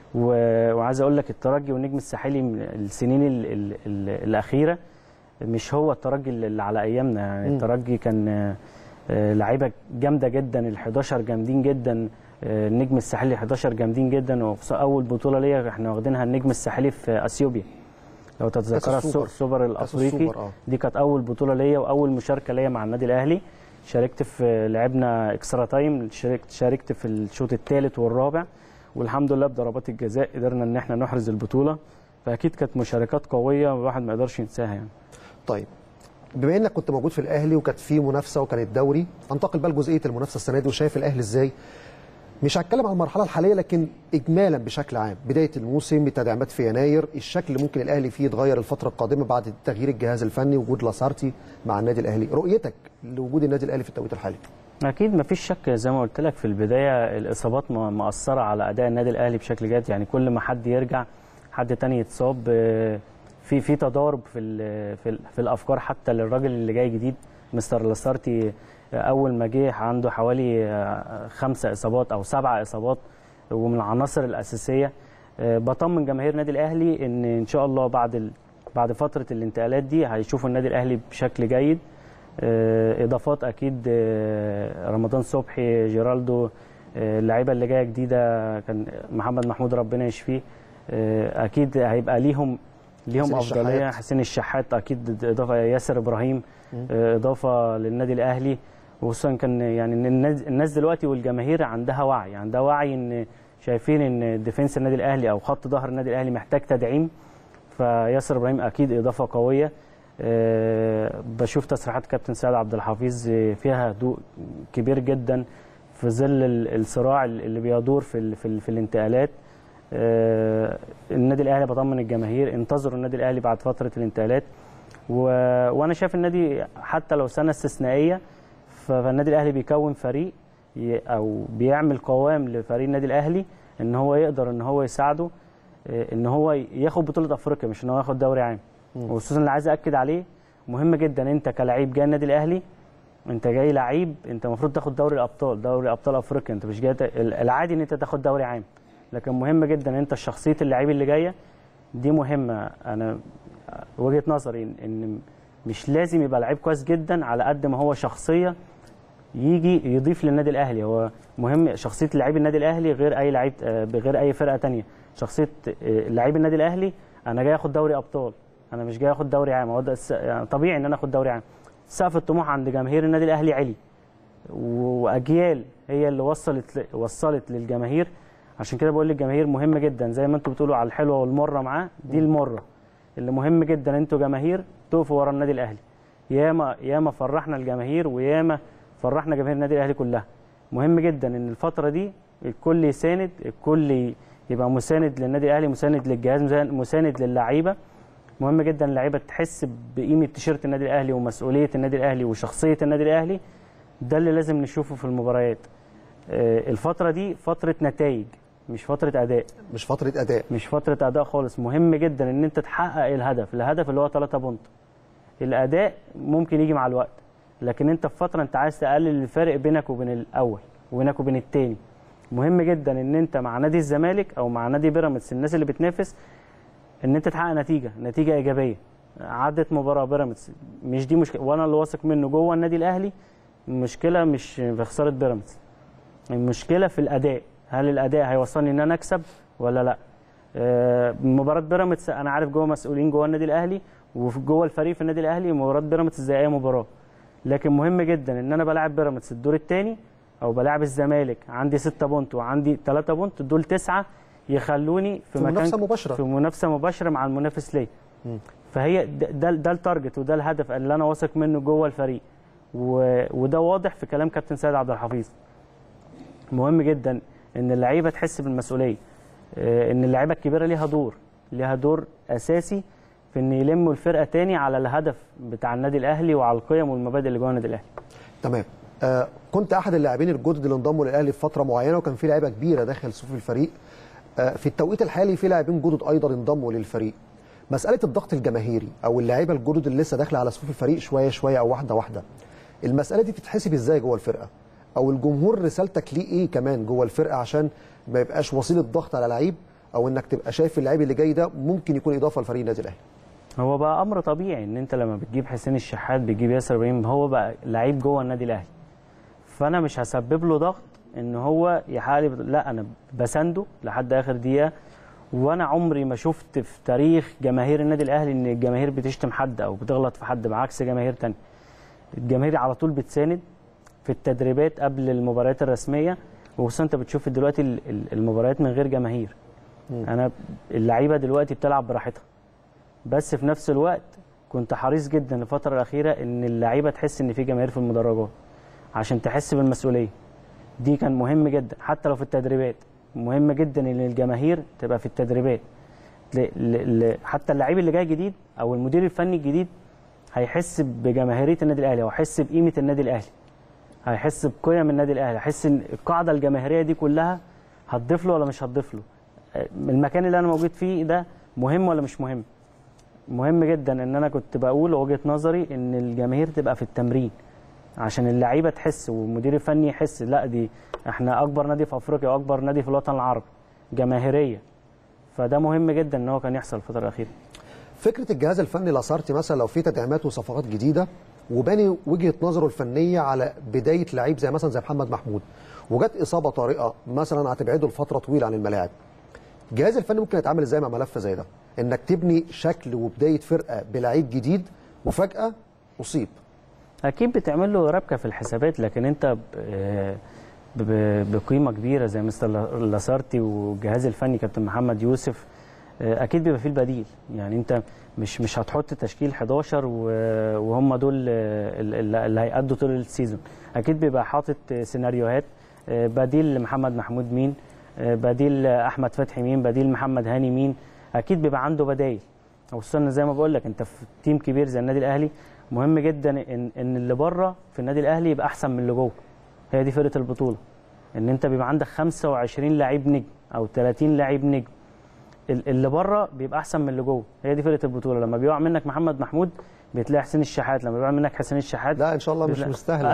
و- وعايز اقول لك الترجي والنجم الساحلي من السنين ال ال ال الاخيره مش هو الترجي اللي على ايامنا يعني مم. الترجي كان آه، آه، لعيبه جامده جدا ال 11 جامدين جدا آه، النجم الساحلي 11 جامدين جدا وخصوصا اول بطوله ليا احنا واخدينها النجم الساحلي في اثيوبيا لو تتذكرها السوبر. السو- السوبر كأس الافريقي السوبر اه دي كانت اول بطوله ليا واول مشاركه ليا مع النادي الاهلي شاركت في لعبنا اكسترا تايم شاركت شاركت في الشوط الثالث والرابع والحمد لله بضربات الجزاء قدرنا ان احنا نحرز البطوله فاكيد كانت مشاركات قويه الواحد ما يقدرش ينساها يعني طيب بما انك كنت موجود في الاهلي وكانت في منافسه وكان الدوري انتقل بقى لجزئيه المنافسه السنه دي وشايف الاهلي ازاي مش هتكلم عن المرحله الحاليه لكن اجمالا بشكل عام بدايه الموسم التدعيمات في يناير الشكل اللي ممكن الاهلي فيه يتغير الفتره القادمه بعد تغيير الجهاز الفني وجود لاسارتي مع النادي الاهلي رؤيتك لوجود النادي الاهلي في التوقيت الحالي اكيد ما فيش شك زي ما قلت لك في البدايه الاصابات م- مأثره على اداء النادي الاهلي بشكل جاد يعني كل ما حد يرجع حد تاني يتصاب آه، في في تضارب في ال- في, ال- في الافكار حتى للراجل اللي جاي جديد مستر لاسارتي آه، اول ما جه عنده حوالي آه، خمسه اصابات او سبعه اصابات ومن العناصر الاساسيه آه، بطمن جماهير النادي الاهلي ان ان شاء الله بعد ال... بعد فتره الانتقالات دي هيشوفوا النادي الاهلي بشكل جيد آه، اضافات اكيد آه، رمضان صبحي جيرالدو آه، اللعيبه اللي جايه جديده كان محمد محمود ربنا يشفيه آه، اكيد هيبقى ليهم ليهم حسين افضليه الشحات. حسين الشحات اكيد اضافه ياسر ابراهيم آه، اضافه للنادي الاهلي وخصوصا كان يعني إن الناس الناس دلوقتي والجماهير عندها وعي عندها وعي ان شايفين ان ديفنس النادي الاهلي او خط ظهر النادي الاهلي محتاج تدعيم فياسر ابراهيم اكيد اضافه قويه آه، بشوف تصريحات كابتن سعد عبد الحفيظ آه، فيها هدوء كبير جدا في ظل ال- الصراع اللي بيدور في ال- في, ال- في الانتقالات آه، النادي الاهلي بطمن الجماهير انتظروا النادي الاهلي بعد فتره الانتقالات و... وانا شايف النادي حتى لو سنه استثنائيه ف- فالنادي الاهلي بيكون فريق ي... او بيعمل قوام لفريق النادي الاهلي ان هو يقدر ان هو يساعده آه، ان هو ياخد بطوله افريقيا مش ان هو ياخد دوري عام وخصوصا اللي عايز اكد عليه مهم جدا انت كلاعب جاي النادي الاهلي انت جاي لعيب انت المفروض تاخد دوري الابطال دوري ابطال افريقيا انت مش جاي ت- العادي ان انت تاخد دوري عام لكن مهم جدا انت شخصيه اللعيب اللي جايه دي مهمه انا وجهه نظري ان- ان مش لازم يبقى لعيب كويس جدا على قد ما هو شخصيه يجي يضيف للنادي الاهلي هو مهم شخصيه لعيب النادي الاهلي غير اي لعيب آه، بغير اي فرقه تانية شخصيه آه، لعيب النادي الاهلي انا جاي اخد دوري ابطال انا مش جاي اخد دوري عام هو ده الس- يعني طبيعي ان انا اخد دوري عام سقف الطموح عند جماهير النادي الاهلي عالي واجيال هي اللي وصلت وصلت للجماهير عشان كده بقول للجماهير مهم جدا زي ما انتم بتقولوا على الحلوه والمره معاه دي المره اللي مهم جدا انتوا جماهير تقفوا ورا النادي الاهلي ياما ياما فرحنا الجماهير وياما فرحنا جماهير النادي الاهلي كلها مهم جدا ان الفتره دي الكل يساند الكل يبقى مساند للنادي الاهلي مساند للجهاز مساند- مساند للعيبه مهم جدا اللعيبه تحس بقيمه تيشيرت النادي الاهلي ومسؤوليه النادي الاهلي وشخصيه النادي الاهلي ده اللي لازم نشوفه في المباريات آه، الفتره دي فتره نتائج مش فتره اداء مش فتره اداء مش فتره اداء خالص مهم جدا ان انت تحقق الهدف الهدف اللي هو 3 بونت الاداء ممكن يجي مع الوقت لكن انت في فتره انت عايز تقلل الفارق بينك وبين الاول وبينك وبين التاني مهم جدا ان انت مع نادي الزمالك او مع نادي بيراميدز الناس اللي بتنافس ان انت تحقق نتيجه نتيجه ايجابيه عدت مباراه بيراميدز مش دي مشكله وانا اللي واثق منه جوه النادي الاهلي المشكله مش في خساره بيراميدز المشكله في الاداء هل الاداء هيوصلني ان انا اكسب ولا لا آه، مباراه بيراميدز انا عارف جوه مسؤولين جوه النادي الاهلي وفي جوه الفريق في النادي الاهلي مباراه بيراميدز زي اي مباراه لكن مهم جدا ان انا بلاعب بيراميدز الدور الثاني او بلاعب الزمالك عندي 6 بونت وعندي 3 بونت دول تسعه يخلوني في, في مكان منافسه مباشره في منافسه مباشره مع المنافس ليا مم. فهي ده, ده, ده التارجت وده الهدف اللي انا واثق منه جوه الفريق و... وده واضح في كلام كابتن سيد عبد الحفيظ مهم جدا ان اللعيبه تحس بالمسؤوليه آه، ان اللعيبه الكبيره ليها دور ليها دور اساسي في ان يلموا الفرقه تاني على الهدف بتاع النادي الاهلي وعلى القيم والمبادئ اللي جوه النادي الاهلي تمام آه كنت احد اللاعبين الجدد اللي انضموا للاهلي في فتره معينه وكان في لعيبه كبيره داخل صفوف الفريق آه في التوقيت الحالي في لاعبين جدد ايضا انضموا للفريق مساله الضغط الجماهيري او اللعيبه الجدد اللي لسه داخله على صفوف الفريق شويه شويه او واحده واحده المساله دي تتحسب ازاي جوه الفرقه او الجمهور رسالتك ليه ايه كمان جوه الفرقه عشان ما يبقاش وسيله ضغط على لعيب او انك تبقى شايف اللعيب اللي جاي ده ممكن يكون اضافه لفريق النادي الاهلي هو بقى امر طبيعي ان انت لما بتجيب حسين الشحات بتجيب ياسر ابراهيم هو بقى لعيب جوه النادي الاهلي فانا مش هسبب له ضغط ان هو يحقق لي بط- لا انا بسنده لحد اخر دقيقه وانا عمري ما شفت في تاريخ جماهير النادي الاهلي ان الجماهير بتشتم حد او بتغلط في حد بعكس جماهير تانية الجماهير على طول بتساند في التدريبات قبل المباريات الرسميه وخصوصا انت بتشوف دلوقتي ال- ال- المباريات من غير جماهير انا اللعيبه دلوقتي بتلعب براحتها بس في نفس الوقت كنت حريص جدا الفتره الاخيره ان اللعيبه تحس ان في جماهير في المدرجات عشان تحس بالمسؤوليه دي كان مهم جدا حتى لو في التدريبات مهم جدا ان الجماهير تبقى في التدريبات ل... ل... ل... حتى اللعيب اللي جاي جديد او المدير الفني الجديد هيحس بجماهيريه النادي الاهلي وهيحس بقيمه النادي الاهلي هيحس بقيم النادي الاهلي هيحس ان القاعده الجماهيريه دي كلها هتضيف له ولا مش هتضيف له آه، المكان اللي انا موجود فيه ده مهم ولا مش مهم مهم جدا ان انا كنت بقول وجهه نظري ان الجماهير تبقى في التمرين عشان اللعيبه تحس والمدير الفني يحس لا دي احنا اكبر نادي في افريقيا واكبر نادي في الوطن العربي جماهيريه فده مهم جدا ان هو كان يحصل الفتره الاخيره فكره الجهاز الفني لاسارتي مثلا لو في تدعيمات وصفقات جديده وباني وجهه نظره الفنيه على بدايه لعيب زي مثلا زي محمد محمود وجت اصابه طارئه مثلا هتبعده لفتره طويله عن الملاعب الجهاز الفني ممكن يتعامل ازاي مع ملف زي ده انك تبني شكل وبدايه فرقه بلعيب جديد وفجاه اصيب اكيد بتعمل له ربكه في الحسابات لكن انت ب- آه، ب- بقيمه كبيره زي مستر لاسارتي والجهاز الفني كابتن محمد يوسف آه، اكيد بيبقى فيه البديل يعني انت مش مش هتحط تشكيل 11 و- وهم دول آه، ال- اللي هيأدوا طول السيزون اكيد بيبقى حاطط آه، سيناريوهات آه، بديل محمد محمود مين آه، بديل احمد فتحي مين بديل محمد هاني مين اكيد بيبقى عنده بدايل خصوصا إن زي ما بقول لك انت في تيم كبير زي النادي الاهلي مهم جدا ان ان اللي بره في النادي الاهلي يبقى احسن من اللي جوه هي دي فرقه البطوله ان انت بيبقى عندك 25 لعيب نجم او 30 لعيب نجم ال- اللي بره بيبقى احسن من اللي جوه هي دي فرقه البطوله لما بيقع منك محمد محمود بتلاقي حسين الشحات لما بيقع منك حسين الشحات لا ان شاء الله مش لا. مستاهله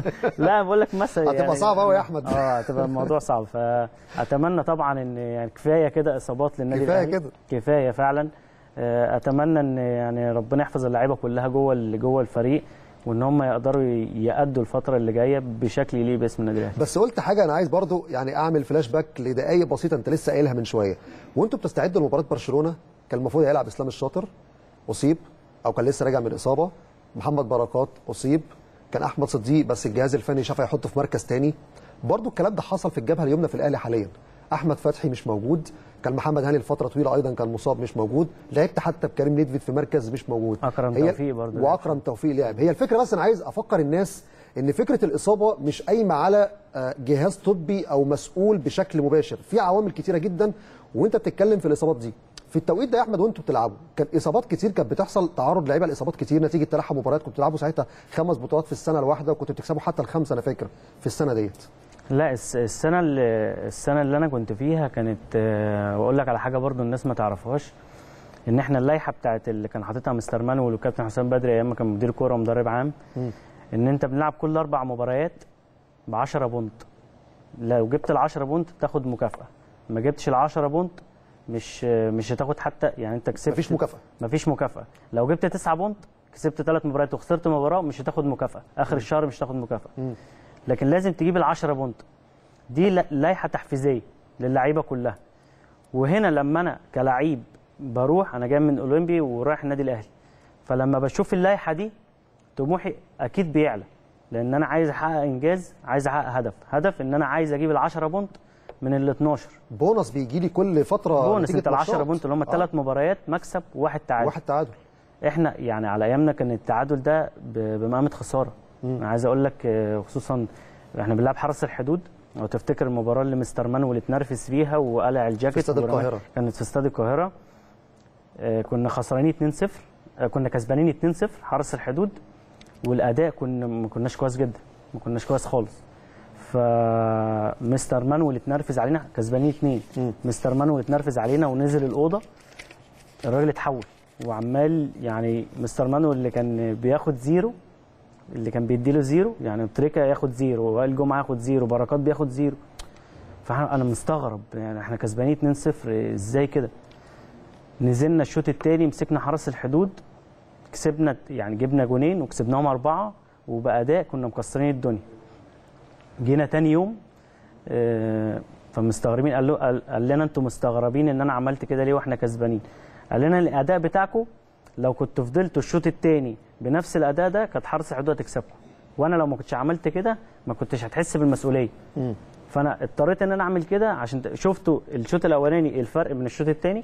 لا بقول لك مثلا هتبقى صعبة أوي يا أحمد. اه هتبقى الموضوع صعب فاتمنى طبعا ان يعني كفايه كده اصابات للنادي كفاية الأهلي. كده. كفايه فعلا آه، اتمنى ان يعني ربنا يحفظ اللعيبه كلها جوه ال- جوه الفريق وان هم يقدروا ي- يأدوا الفتره اللي جايه بشكل يليق باسم النادي الاهلي بس قلت حاجه انا عايز برضو يعني اعمل فلاش باك لدقائق بسيطه انت لسه قايلها من شويه وانتوا بتستعدوا لمباراه برشلونه كان المفروض هيلعب اسلام الشاطر اصيب او كان لسه راجع من اصابه محمد بركات اصيب كان احمد صديق بس الجهاز الفني شاف هيحطه في مركز تاني برضو الكلام ده حصل في الجبهه اليمنى في الاهلي حاليا احمد فتحي مش موجود كان محمد هاني لفتره طويله ايضا كان مصاب مش موجود لعبت حتى بكريم نيدفيد في مركز مش موجود أكرم هي- توفيق برضو. واكرم توفيق لعب هي الفكره بس انا عايز افكر الناس ان فكره الاصابه مش قايمه على آه، جهاز طبي او مسؤول بشكل مباشر في عوامل كتيره جدا وانت بتتكلم في الاصابات دي في التوقيت ده يا احمد وانتوا بتلعبوا كان اصابات كتير كانت بتحصل تعرض لعيبه لاصابات كتير نتيجه تلاحم مباريات كنتوا بتلعبوا ساعتها خمس بطولات في السنه الواحده وكنتوا بتكسبوا حتى الخمسه انا فاكر في السنه ديت لا الس- السنه اللي السنه اللي انا كنت فيها كانت آه، واقول لك على حاجه برضو الناس ما تعرفهاش ان احنا اللائحه بتاعت اللي كان حاططها مستر مانويل والكابتن حسام بدري ايام ما كان مدير كوره ومدرب عام ان انت بنلعب كل اربع مباريات ب 10 بونت لو جبت ال 10 بونت تاخد مكافاه ما جبتش ال 10 بونت مش مش هتاخد حتى يعني انت كسبت مفيش مكافأة. مفيش مكافاه لو جبت 9 بونت كسبت ثلاث مباريات وخسرت مباراه مش هتاخد مكافاه اخر الشهر مش هتاخد مكافاه لكن لازم تجيب ال 10 بونت دي لا- لائحه تحفيزيه للعيبه كلها وهنا لما انا كلعيب بروح انا جاي من اولمبي ورايح النادي الاهلي فلما بشوف اللائحه دي طموحي اكيد بيعلى لان انا عايز احقق انجاز عايز احقق هدف هدف ان انا عايز اجيب ال 10 بونت من ال 12 بونص بيجي لي كل فتره بونس نتيجة انت ال 10 ماتشات. بونت اللي هم آه، الثلاث مباريات مكسب وواحد تعادل واحد تعادل احنا يعني على ايامنا كان التعادل ده ب- بمقامه خساره انا عايز اقول لك آه، خصوصا احنا بنلعب حرس الحدود لو تفتكر المباراه اللي مستر مانويل اتنرفز فيها وقلع الجاكيت في استاد ورمى- القاهرة. كانت في استاد القاهره آه، كنا خسرانين 2-0 آه، كنا كسبانين 2-0 حرس الحدود والاداء كنا ما كناش كويس جدا ما كناش كويس خالص فمستر مانويل اتنرفز علينا كسبانين اتنين مستر مانويل اتنرفز علينا ونزل الاوضه الراجل اتحول وعمال يعني مستر مانويل اللي كان بياخد زيرو اللي كان بيديله زيرو يعني تريكا ياخد زيرو وائل جمعه ياخد زيرو بركات بياخد زيرو فانا مستغرب يعني احنا كسبانين 2-0 ازاي كده نزلنا الشوط الثاني مسكنا حرس الحدود كسبنا يعني جبنا جونين وكسبناهم اربعه وباداء كنا مكسرين الدنيا جينا تاني يوم آه، فمستغربين قال له قال قال لنا انتوا مستغربين ان انا عملت كده ليه واحنا كسبانين قال لنا الاداء بتاعكم لو كنتوا فضلتوا الشوط الثاني بنفس الاداء ده كانت حرس الحدود هتكسبكم وانا لو ما كنتش عملت كده ما كنتش هتحس بالمسؤوليه فانا اضطريت ان انا اعمل كده عشان ت- شفتوا الشوط الاولاني الفرق من الشوط الثاني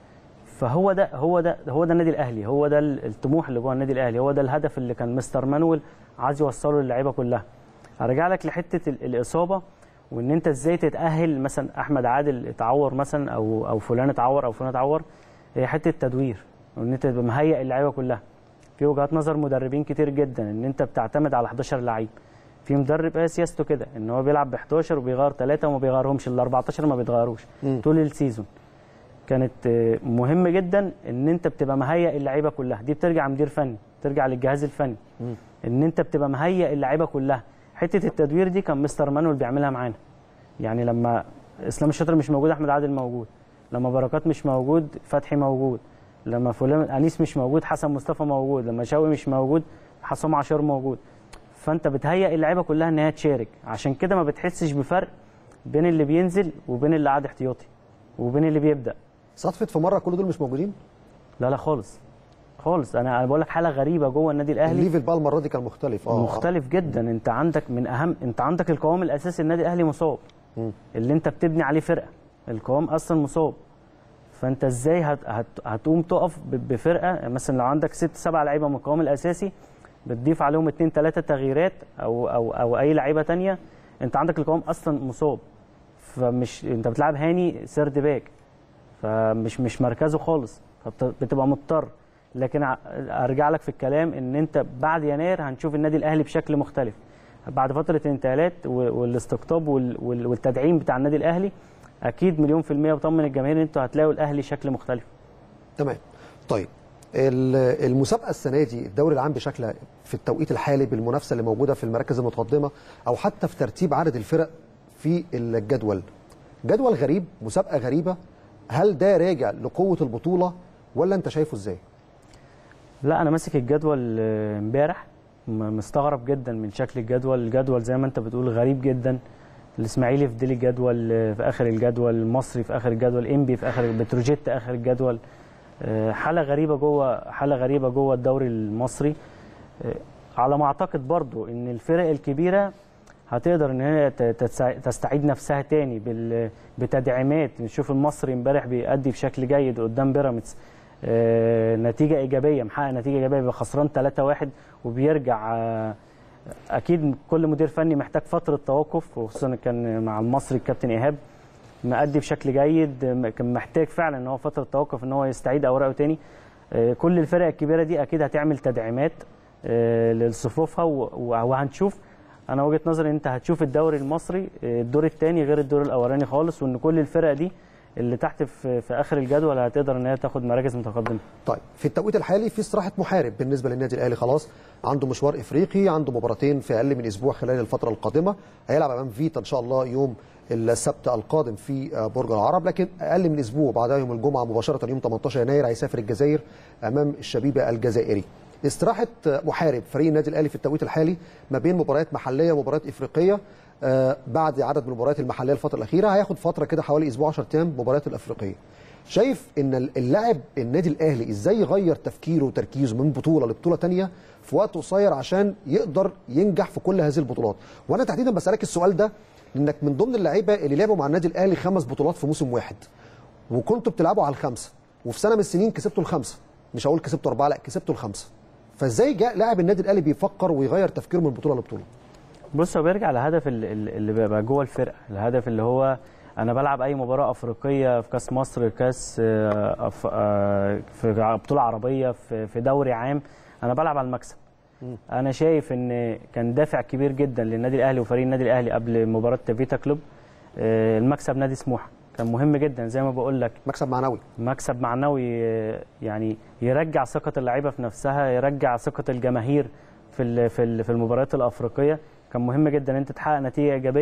فهو ده هو ده هو ده النادي الاهلي هو ده ال- الطموح اللي جوه النادي الاهلي هو ده الهدف اللي كان مستر مانويل عايز يوصله للعيبه كلها ارجع لك لحته ال- الاصابه وان انت ازاي تتاهل مثلا احمد عادل اتعور مثلا او او فلان اتعور او فلان اتعور هي حته تدوير وان انت تبقى مهيئ اللعيبه كلها في وجهات نظر مدربين كتير جدا ان انت بتعتمد على 11 لعيب في مدرب هي سياسته كده ان هو بيلعب ب 11 وبيغير ثلاثه وما بيغيرهمش ال 14 ما بيتغيروش مم. طول السيزون كانت آه، مهم جدا ان انت بتبقى مهيئ اللعيبه كلها دي بترجع مدير فني ترجع للجهاز الفني ان انت بتبقى مهيئ اللعيبه كلها حته التدوير دي كان مستر مانويل بيعملها معانا يعني لما اسلام الشاطر مش موجود احمد عادل موجود لما بركات مش موجود فتحي موجود لما فلان انيس مش موجود حسن مصطفى موجود لما شوقي مش موجود حسام عاشور موجود فانت بتهيئ اللعيبه كلها ان هي تشارك عشان كده ما بتحسش بفرق بين اللي بينزل وبين اللي قاعد احتياطي وبين اللي بيبدا صدفت في مره كل دول مش موجودين لا لا خالص خالص انا انا بقول لك حاله غريبه جوه النادي الاهلي الليفل بقى المره دي كان مختلف اه مختلف جدا انت عندك من اهم انت عندك القوام الاساسي النادي الاهلي مصاب مم. اللي انت بتبني عليه فرقه القوام اصلا مصاب فانت ازاي هت... هت... هتقوم تقف ب- بفرقه مثلا لو عندك ست سبع لعيبه من القوام الاساسي بتضيف عليهم اتنين تلاته تغييرات او او او اي لعيبه تانية انت عندك القوام اصلا مصاب فمش انت بتلعب هاني سيرد باك فمش مش مركزه خالص فبتبقى مضطر لكن ع- ارجع لك في الكلام ان انت بعد يناير هنشوف النادي الاهلي بشكل مختلف بعد فتره الانتقالات و- والاستقطاب وال- وال- والتدعيم بتاع النادي الاهلي اكيد مليون في الميه بطمن الجماهير ان انتوا هتلاقوا الاهلي شكل مختلف تمام طيب ال- المسابقه السنه دي الدوري العام بشكل في التوقيت الحالي بالمنافسه اللي موجوده في المراكز المتقدمه او حتى في ترتيب عدد الفرق في الجدول جدول غريب مسابقه غريبه هل ده راجع لقوه البطوله ولا انت شايفه ازاي لا انا ماسك الجدول آه، امبارح م- مستغرب جدا من شكل الجدول الجدول زي ما انت بتقول غريب جدا الاسماعيلي في ديل الجدول آه، في اخر الجدول المصري في اخر الجدول انبي في اخر بتروجيت اخر الجدول آه، حاله غريبه جوه حاله غريبه جوه الدوري المصري آه، على ما اعتقد برضو ان الفرق الكبيره هتقدر ان هي ت- تتسع- تستعيد نفسها تاني بال- بتدعيمات نشوف المصري امبارح بيأدي بشكل جيد قدام بيراميدز آه، نتيجه ايجابيه محقق نتيجه ايجابيه بيبقى خسران 3-1 وبيرجع آه، اكيد كل مدير فني محتاج فتره توقف وخصوصا كان مع المصري الكابتن ايهاب مأدي بشكل جيد م- كان محتاج فعلا ان هو فتره توقف ان هو يستعيد اوراقه تاني آه، كل الفرق الكبيره دي اكيد هتعمل تدعيمات آه، لصفوفها و- و- وهنشوف انا وجهه نظري ان انت هتشوف الدوري المصري آه، الدور الثاني غير الدور الاولاني خالص وان كل الفرق دي اللي تحت في, في اخر الجدول هتقدر ان هي تاخد مراكز متقدمه طيب في التوقيت الحالي في استراحه محارب بالنسبه للنادي الاهلي خلاص عنده مشوار افريقي عنده مباراتين في اقل من اسبوع خلال الفتره القادمه هيلعب امام فيتا ان شاء الله يوم السبت القادم في آه، برج العرب لكن اقل من اسبوع بعدها يوم الجمعه مباشره يوم 18 يناير هيسافر الجزائر امام الشبيبه الجزائري استراحه آه، محارب فريق النادي الاهلي في التوقيت الحالي ما بين مباريات محليه ومباريات افريقيه آه، بعد عدد من المباريات المحليه الفتره الاخيره هياخد فتره كده حوالي اسبوع 10 ايام مباريات الافريقيه شايف ان اللاعب النادي الاهلي ازاي يغير تفكيره وتركيزه من بطوله لبطوله تانية في وقت قصير عشان يقدر ينجح في كل هذه البطولات وانا تحديدا بسالك السؤال ده لانك من ضمن اللعيبه اللي لعبوا مع النادي الاهلي خمس بطولات في موسم واحد وكنتوا بتلعبوا على الخمسه وفي سنه من السنين كسبتوا الخمسه مش هقول كسبتوا اربعه لا كسبتوا الخمسه فازاي جاء لاعب النادي الاهلي بيفكر ويغير تفكيره من بطوله لبطوله بص هو بيرجع للهدف ال- ال- اللي بيبقى جوه الفرقه الهدف اللي هو انا بلعب اي مباراه افريقيه في كاس مصر كاس آه، أف- آه، في بطوله عربيه في في دوري عام انا بلعب على المكسب انا شايف ان كان دافع كبير جدا للنادي الاهلي وفريق النادي الاهلي قبل مباراه فيتا كلوب آه، المكسب نادي سموحه كان مهم جدا زي ما بقول لك مكسب معنوي مكسب معنوي آه، يعني يرجع ثقة اللعيبة في نفسها يرجع ثقة الجماهير في ال- في ال- في المباريات الأفريقية كان مهم جدا ان انت تحقق نتيجة إيجابية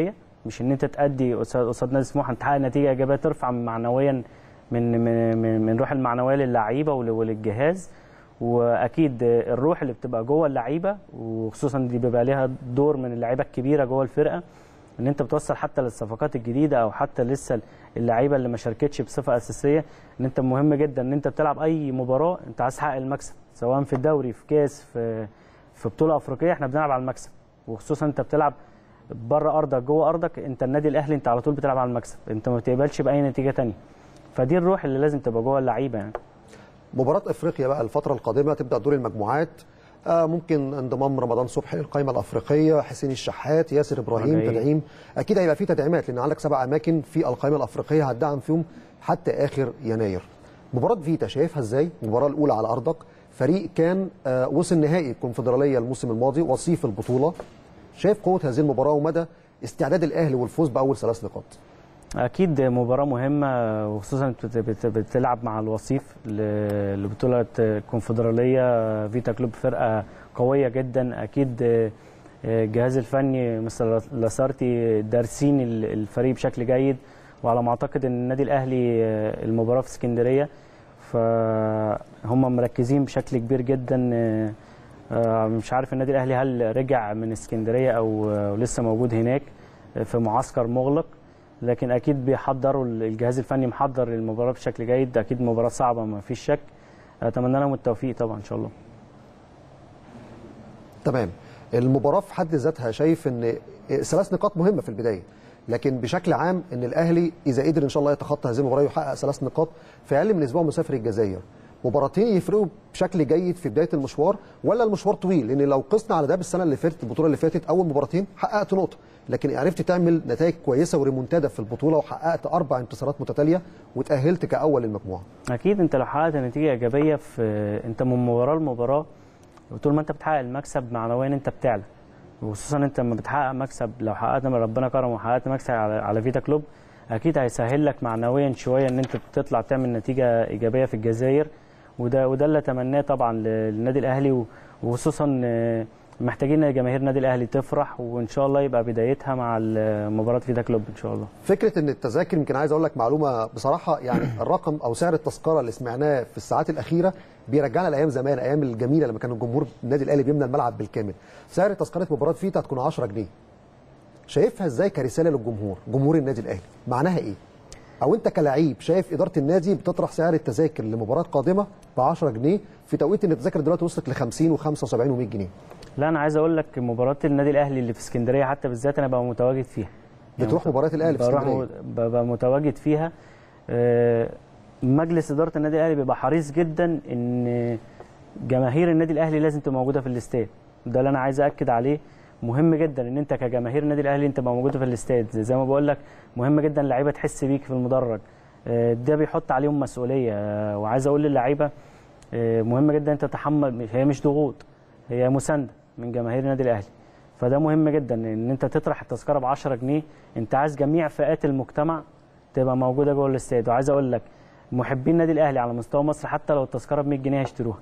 مش ان انت تأدي قصاد قصاد نادي سموحه انت تحقق نتيجه ايجابيه ترفع معنويا من من من, من روح المعنويه للعيبه ول- وللجهاز واكيد الروح اللي بتبقى جوه اللعيبه وخصوصا دي بيبقى ليها دور من اللعيبه الكبيره جوه الفرقه ان انت بتوصل حتى للصفقات الجديده او حتى لسه اللعيبه اللي ما شاركتش بصفه اساسيه ان انت مهم جدا ان انت بتلعب اي مباراه انت عايز تحقق المكسب سواء في الدوري في كاس في في بطوله افريقيه احنا بنلعب على المكسب وخصوصا انت بتلعب بره ارضك جوه ارضك انت النادي الاهلي انت على طول بتلعب على المكسب انت ما بتقبلش باي نتيجه تانية فدي الروح اللي لازم تبقى جوه اللعيبه يعني مباراة افريقيا بقى الفترة القادمة تبدأ دور المجموعات آه ممكن انضمام رمضان صبحي للقائمة الأفريقية حسين الشحات ياسر إبراهيم أوكي. تدعيم أكيد هيبقى في تدعيمات لأن عندك سبع أماكن في القائمة الأفريقية هتدعم فيهم حتى آخر يناير مباراة فيتا شايفها إزاي المباراة الأولى على أرضك فريق كان آه وصل نهائي الكونفدرالية الموسم الماضي وصيف البطولة شايف قوة هذه المباراة ومدى استعداد الأهلي والفوز بأول ثلاث نقاط اكيد مباراه مهمه وخصوصا بت- بت- بتلعب مع الوصيف ل- لبطوله الكونفدراليه فيتا كلوب فرقه قويه جدا اكيد الجهاز الفني مستر لاسارتي دارسين ال- الفريق بشكل جيد وعلى ما اعتقد ان النادي الاهلي المباراه في اسكندريه فهم مركزين بشكل كبير جدا آه، مش عارف النادي الاهلي هل رجع من اسكندريه او أو لسه موجود هناك في معسكر مغلق لكن اكيد بيحضروا الجهاز الفني محضر المباراه بشكل جيد اكيد مباراه صعبه ما فيش شك اتمنى لهم التوفيق طبعا ان شاء الله تمام المباراة في حد ذاتها شايف ان ثلاث نقاط مهمة في البداية لكن بشكل عام ان الاهلي اذا قدر ان شاء الله يتخطى هذه المباراة ويحقق ثلاث نقاط في اقل من اسبوع مسافر الجزائر مباراتين يفرقوا بشكل جيد في بدايه المشوار ولا المشوار طويل لان لو قسنا على ده بالسنه اللي فاتت البطوله اللي فاتت اول مباراتين حققت نقطه لكن عرفت تعمل نتائج كويسه وريمونتادا في البطوله وحققت اربع انتصارات متتاليه وتاهلت كاول المجموعه اكيد انت لو حققت نتيجه ايجابيه في انت من مباراه لمباراه وطول ما انت بتحقق المكسب معنويا انت بتعلى وخصوصا انت لما بتحقق مكسب لو حققت من ربنا كرم وحققت مكسب على, على فيتا كلوب اكيد هيسهل لك معنويا شويه ان انت تطلع تعمل نتيجه ايجابيه في الجزائر وده وده اللي اتمناه طبعا للنادي الاهلي و- وخصوصا آه، محتاجين ان جماهير النادي الاهلي تفرح وان شاء الله يبقى بدايتها مع ال- مباراه فيتا كلوب ان شاء الله فكره ان التذاكر يمكن عايز اقول لك معلومه بصراحه يعني الرقم او سعر التذكره اللي سمعناه في الساعات الاخيره بيرجعنا لايام زمان ايام الجميله لما كان الجمهور النادي الاهلي بيملى الملعب بالكامل سعر تذكره مباراه فيتا هتكون 10 جنيه شايفها ازاي كرساله للجمهور جمهور النادي الاهلي معناها ايه او انت كلاعب شايف اداره النادي بتطرح سعر التذاكر لمباراه قادمه ب 10 جنيه في توقيت ان التذاكر دلوقتي وصلت ل 50 و75 و100 جنيه لا انا عايز اقول لك مباراه النادي الاهلي اللي في اسكندريه حتى بالذات انا ببقى متواجد فيها بتروح مباريات الاهلي في بروح اسكندريه م- ببقى متواجد فيها آه، مجلس اداره النادي الاهلي بيبقى حريص جدا ان جماهير النادي الاهلي لازم تبقى موجوده في الاستاد ده اللي انا عايز اكد عليه مهم جدا ان انت كجماهير النادي الاهلي انت تبقى موجوده في الاستاد زي ما بقول لك مهم جدا اللعيبه تحس بيك في المدرج آه، ده بيحط عليهم مسؤوليه آه، وعايز اقول للعيبه آه، مهم جدا انت تتحمل هي مش ضغوط هي مسانده من جماهير النادي الاهلي فده مهم جدا ان انت تطرح التذكره ب 10 جنيه انت عايز جميع فئات المجتمع تبقى موجوده جوه الاستاد وعايز اقول لك محبين النادي الاهلي على مستوى مصر حتى لو التذكره ب 100 جنيه هيشتروها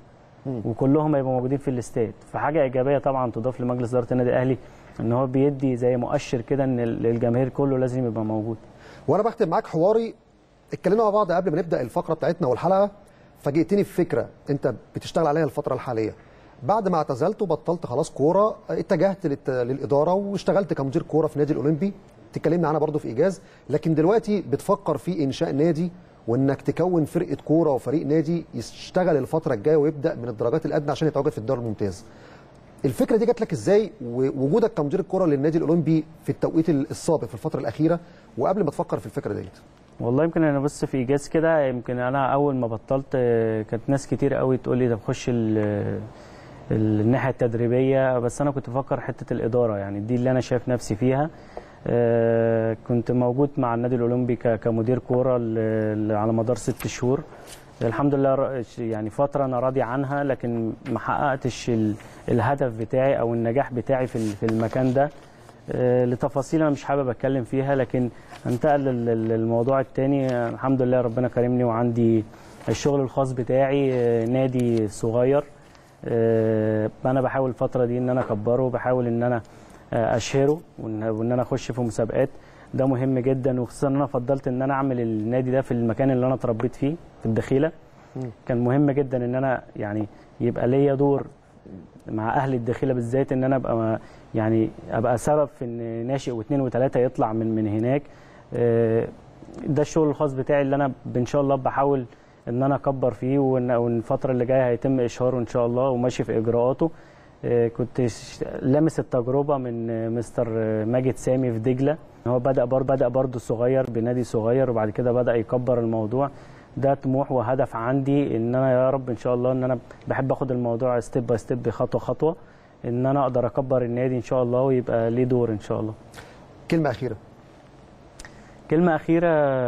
وكلهم هيبقوا موجودين في الاستاد فحاجه ايجابيه طبعا تضاف لمجلس اداره النادي الاهلي ان هو بيدي زي مؤشر كده ان ال- الجماهير كله لازم يبقى موجود وانا بختم معاك حواري اتكلمنا مع بعض قبل ما نبدا الفقره بتاعتنا والحلقه فاجئتني بفكره انت بتشتغل عليها الفتره الحاليه بعد ما اعتزلت وبطلت خلاص كوره اتجهت للت- للاداره واشتغلت كمدير كوره في نادي الاولمبي تكلمنا عنها برضو في ايجاز لكن دلوقتي بتفكر في انشاء نادي وانك تكون فرقه كوره وفريق نادي يشتغل الفتره الجايه ويبدا من الدرجات الادنى عشان يتواجد في الدوري الممتاز الفكره دي جات لك ازاي ووجودك كمدير الكوره للنادي الاولمبي في التوقيت السابق في الفتره الاخيره وقبل ما تفكر في الفكره ديت والله يمكن انا بص في ايجاز كده يمكن انا اول ما بطلت آه، كانت ناس كتير قوي تقول لي طب خش ال- ال- الناحيه التدريبيه بس انا كنت بفكر حته الاداره يعني دي اللي انا شايف نفسي فيها آه، كنت موجود مع النادي الاولمبي ك- كمدير كوره ل- ل- على مدار ست شهور الحمد لله ر- يعني فتره انا راضي عنها لكن ما حققتش ال- الهدف بتاعي او النجاح بتاعي في ال- في المكان ده آه، لتفاصيل انا مش حابب اتكلم فيها لكن انتقل لل- لل- للموضوع الثاني الحمد لله ربنا كرمني وعندي الشغل الخاص بتاعي آه، نادي صغير آه، انا بحاول الفتره دي ان انا اكبره بحاول ان انا آه، اشهره وان وإن انا اخش في مسابقات ده مهم جدا وخصوصا ان انا فضلت ان انا اعمل النادي ده في المكان اللي انا اتربيت فيه في الدخيله كان مهم جدا ان انا يعني يبقى ليا دور مع اهل الدخيله بالذات ان انا ابقى يعني ابقى سبب في ان ناشئ واثنين وثلاثه يطلع من من هناك آه، ده الشغل الخاص بتاعي اللي انا ان شاء الله بحاول ان انا اكبر فيه وان وإن الفتره اللي جايه هيتم اشهاره ان شاء الله وماشي في اجراءاته آه، كنت ش- لامس التجربه من آه، مستر آه، ماجد سامي في دجله هو بدا بر بدا برضه صغير بنادي صغير وبعد كده بدا يكبر الموضوع ده طموح وهدف عندي ان انا يا رب ان شاء الله ان انا بحب اخد الموضوع ستيب باي ستيب خطوه خطوه ان انا اقدر اكبر النادي ان شاء الله ويبقى ليه دور ان شاء الله كلمه اخيره كلمة أخيرة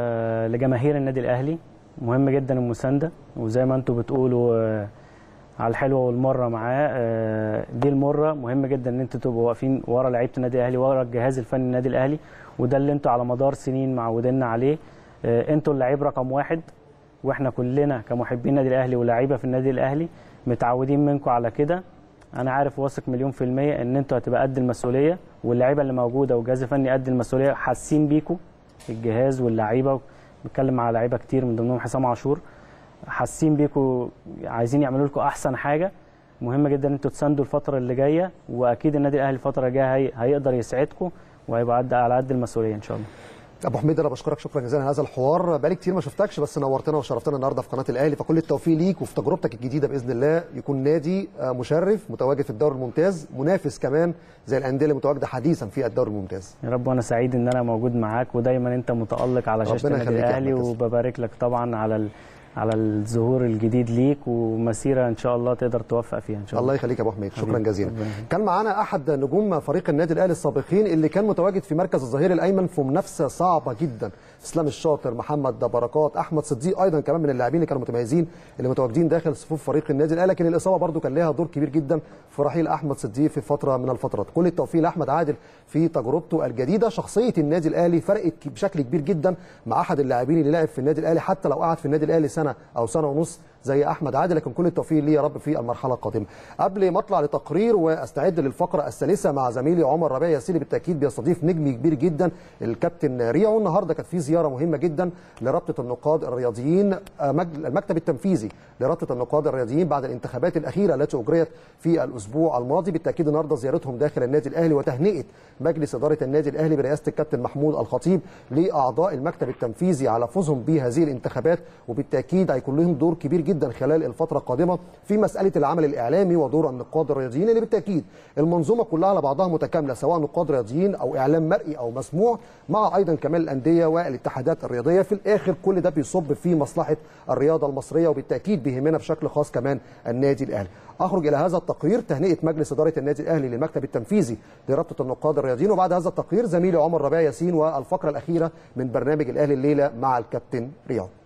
لجماهير النادي الأهلي مهم جدا المساندة وزي ما انتوا بتقولوا آه، على الحلوة والمرة معاه آه، دي المرة مهم جدا ان انتوا تبقوا واقفين ورا لعيبة النادي الأهلي ورا الجهاز الفني النادي الأهلي وده اللي انتوا على مدار سنين معودينا عليه آه، انتوا اللعيب رقم واحد واحنا كلنا كمحبين النادي الأهلي ولاعيبة في النادي الأهلي متعودين منكم على كده انا عارف واثق مليون في المية ان انتوا هتبقى قد المسؤولية واللعيبة اللي موجودة والجهاز الفني قد المسؤولية حاسين بيكم الجهاز واللعيبه بتكلم مع لعيبه كتير من ضمنهم حسام عاشور حاسين بيكم عايزين يعملوا لكم احسن حاجه مهم جدا ان انتوا تساندوا الفتره اللي جايه واكيد النادي الاهلي الفتره الجايه هي... هيقدر يسعدكم وهيبقى قد- على قد المسؤوليه ان شاء الله ابو حميد انا بشكرك شكرا جزيلا على هذا الحوار بقالي كتير ما شفتكش بس نورتنا وشرفتنا النهارده في قناه الاهلي فكل التوفيق ليك وفي تجربتك الجديده باذن الله يكون نادي آه، مشرف متواجد في الدوري الممتاز منافس كمان زي الانديه اللي متواجده حديثا في الدوري الممتاز يا رب وانا سعيد ان انا موجود معاك ودايما انت متالق على شاشه ربنا النادي يخليك يا الاهلي أحمد. وببارك لك طبعا على ال... على الظهور الجديد ليك ومسيره ان شاء الله تقدر توفق فيها ان شاء الله الله يخليك يا ابو حميد شكرا حبيبي. جزيلا ربنا يخليك. كان معانا احد نجوم فريق النادي الاهلي السابقين اللي كان متواجد في مركز الظهير الايمن في منافسه صعبه جدا اسلام الشاطر محمد بركات احمد صديق ايضا كمان من اللاعبين اللي كانوا متميزين اللي متواجدين داخل صفوف فريق النادي الاهلي لكن الاصابه برضو كان لها دور كبير جدا في رحيل احمد صديق في فتره من الفترات كل التوفيق لاحمد عادل في تجربته الجديده شخصيه النادي الاهلي فرقت بشكل كبير جدا مع احد اللاعبين اللي لعب في النادي الاهلي حتى لو قعد في النادي الاهلي سنه او سنه ونص زي احمد عادل لكن كل التوفيق ليه يا رب في المرحله القادمه قبل ما اطلع لتقرير واستعد للفقره الثالثه مع زميلي عمر ربيع ياسيري بالتاكيد بيستضيف نجم كبير جدا الكابتن ريعو النهارده كانت في زياره مهمه جدا لرابطه النقاد الرياضيين آه، مج- المكتب التنفيذي لرابطه النقاد الرياضيين بعد الانتخابات الاخيره التي اجريت في الاسبوع الماضي بالتاكيد النهارده زيارتهم داخل النادي الاهلي وتهنئه مجلس اداره النادي الاهلي برئاسه الكابتن محمود الخطيب لاعضاء المكتب التنفيذي على فوزهم بهذه الانتخابات وبالتاكيد هيكون لهم دور كبير جدا خلال الفتره القادمه في مساله العمل الاعلامي ودور النقاد الرياضيين اللي بالتاكيد المنظومه كلها على بعضها متكامله سواء نقاد رياضيين او اعلام مرئي او مسموع مع ايضا كمان الانديه والاتحادات الرياضيه في الاخر كل ده بيصب في مصلحه الرياضه المصريه وبالتاكيد بيهمنا بشكل خاص كمان النادي الاهلي اخرج الى هذا التقرير تهنئه مجلس اداره النادي الاهلي للمكتب التنفيذي لرابطه النقاد الرياضيين وبعد هذا التقرير زميلي عمر ربيع ياسين والفقره الاخيره من برنامج الاهلي الليله مع الكابتن رياض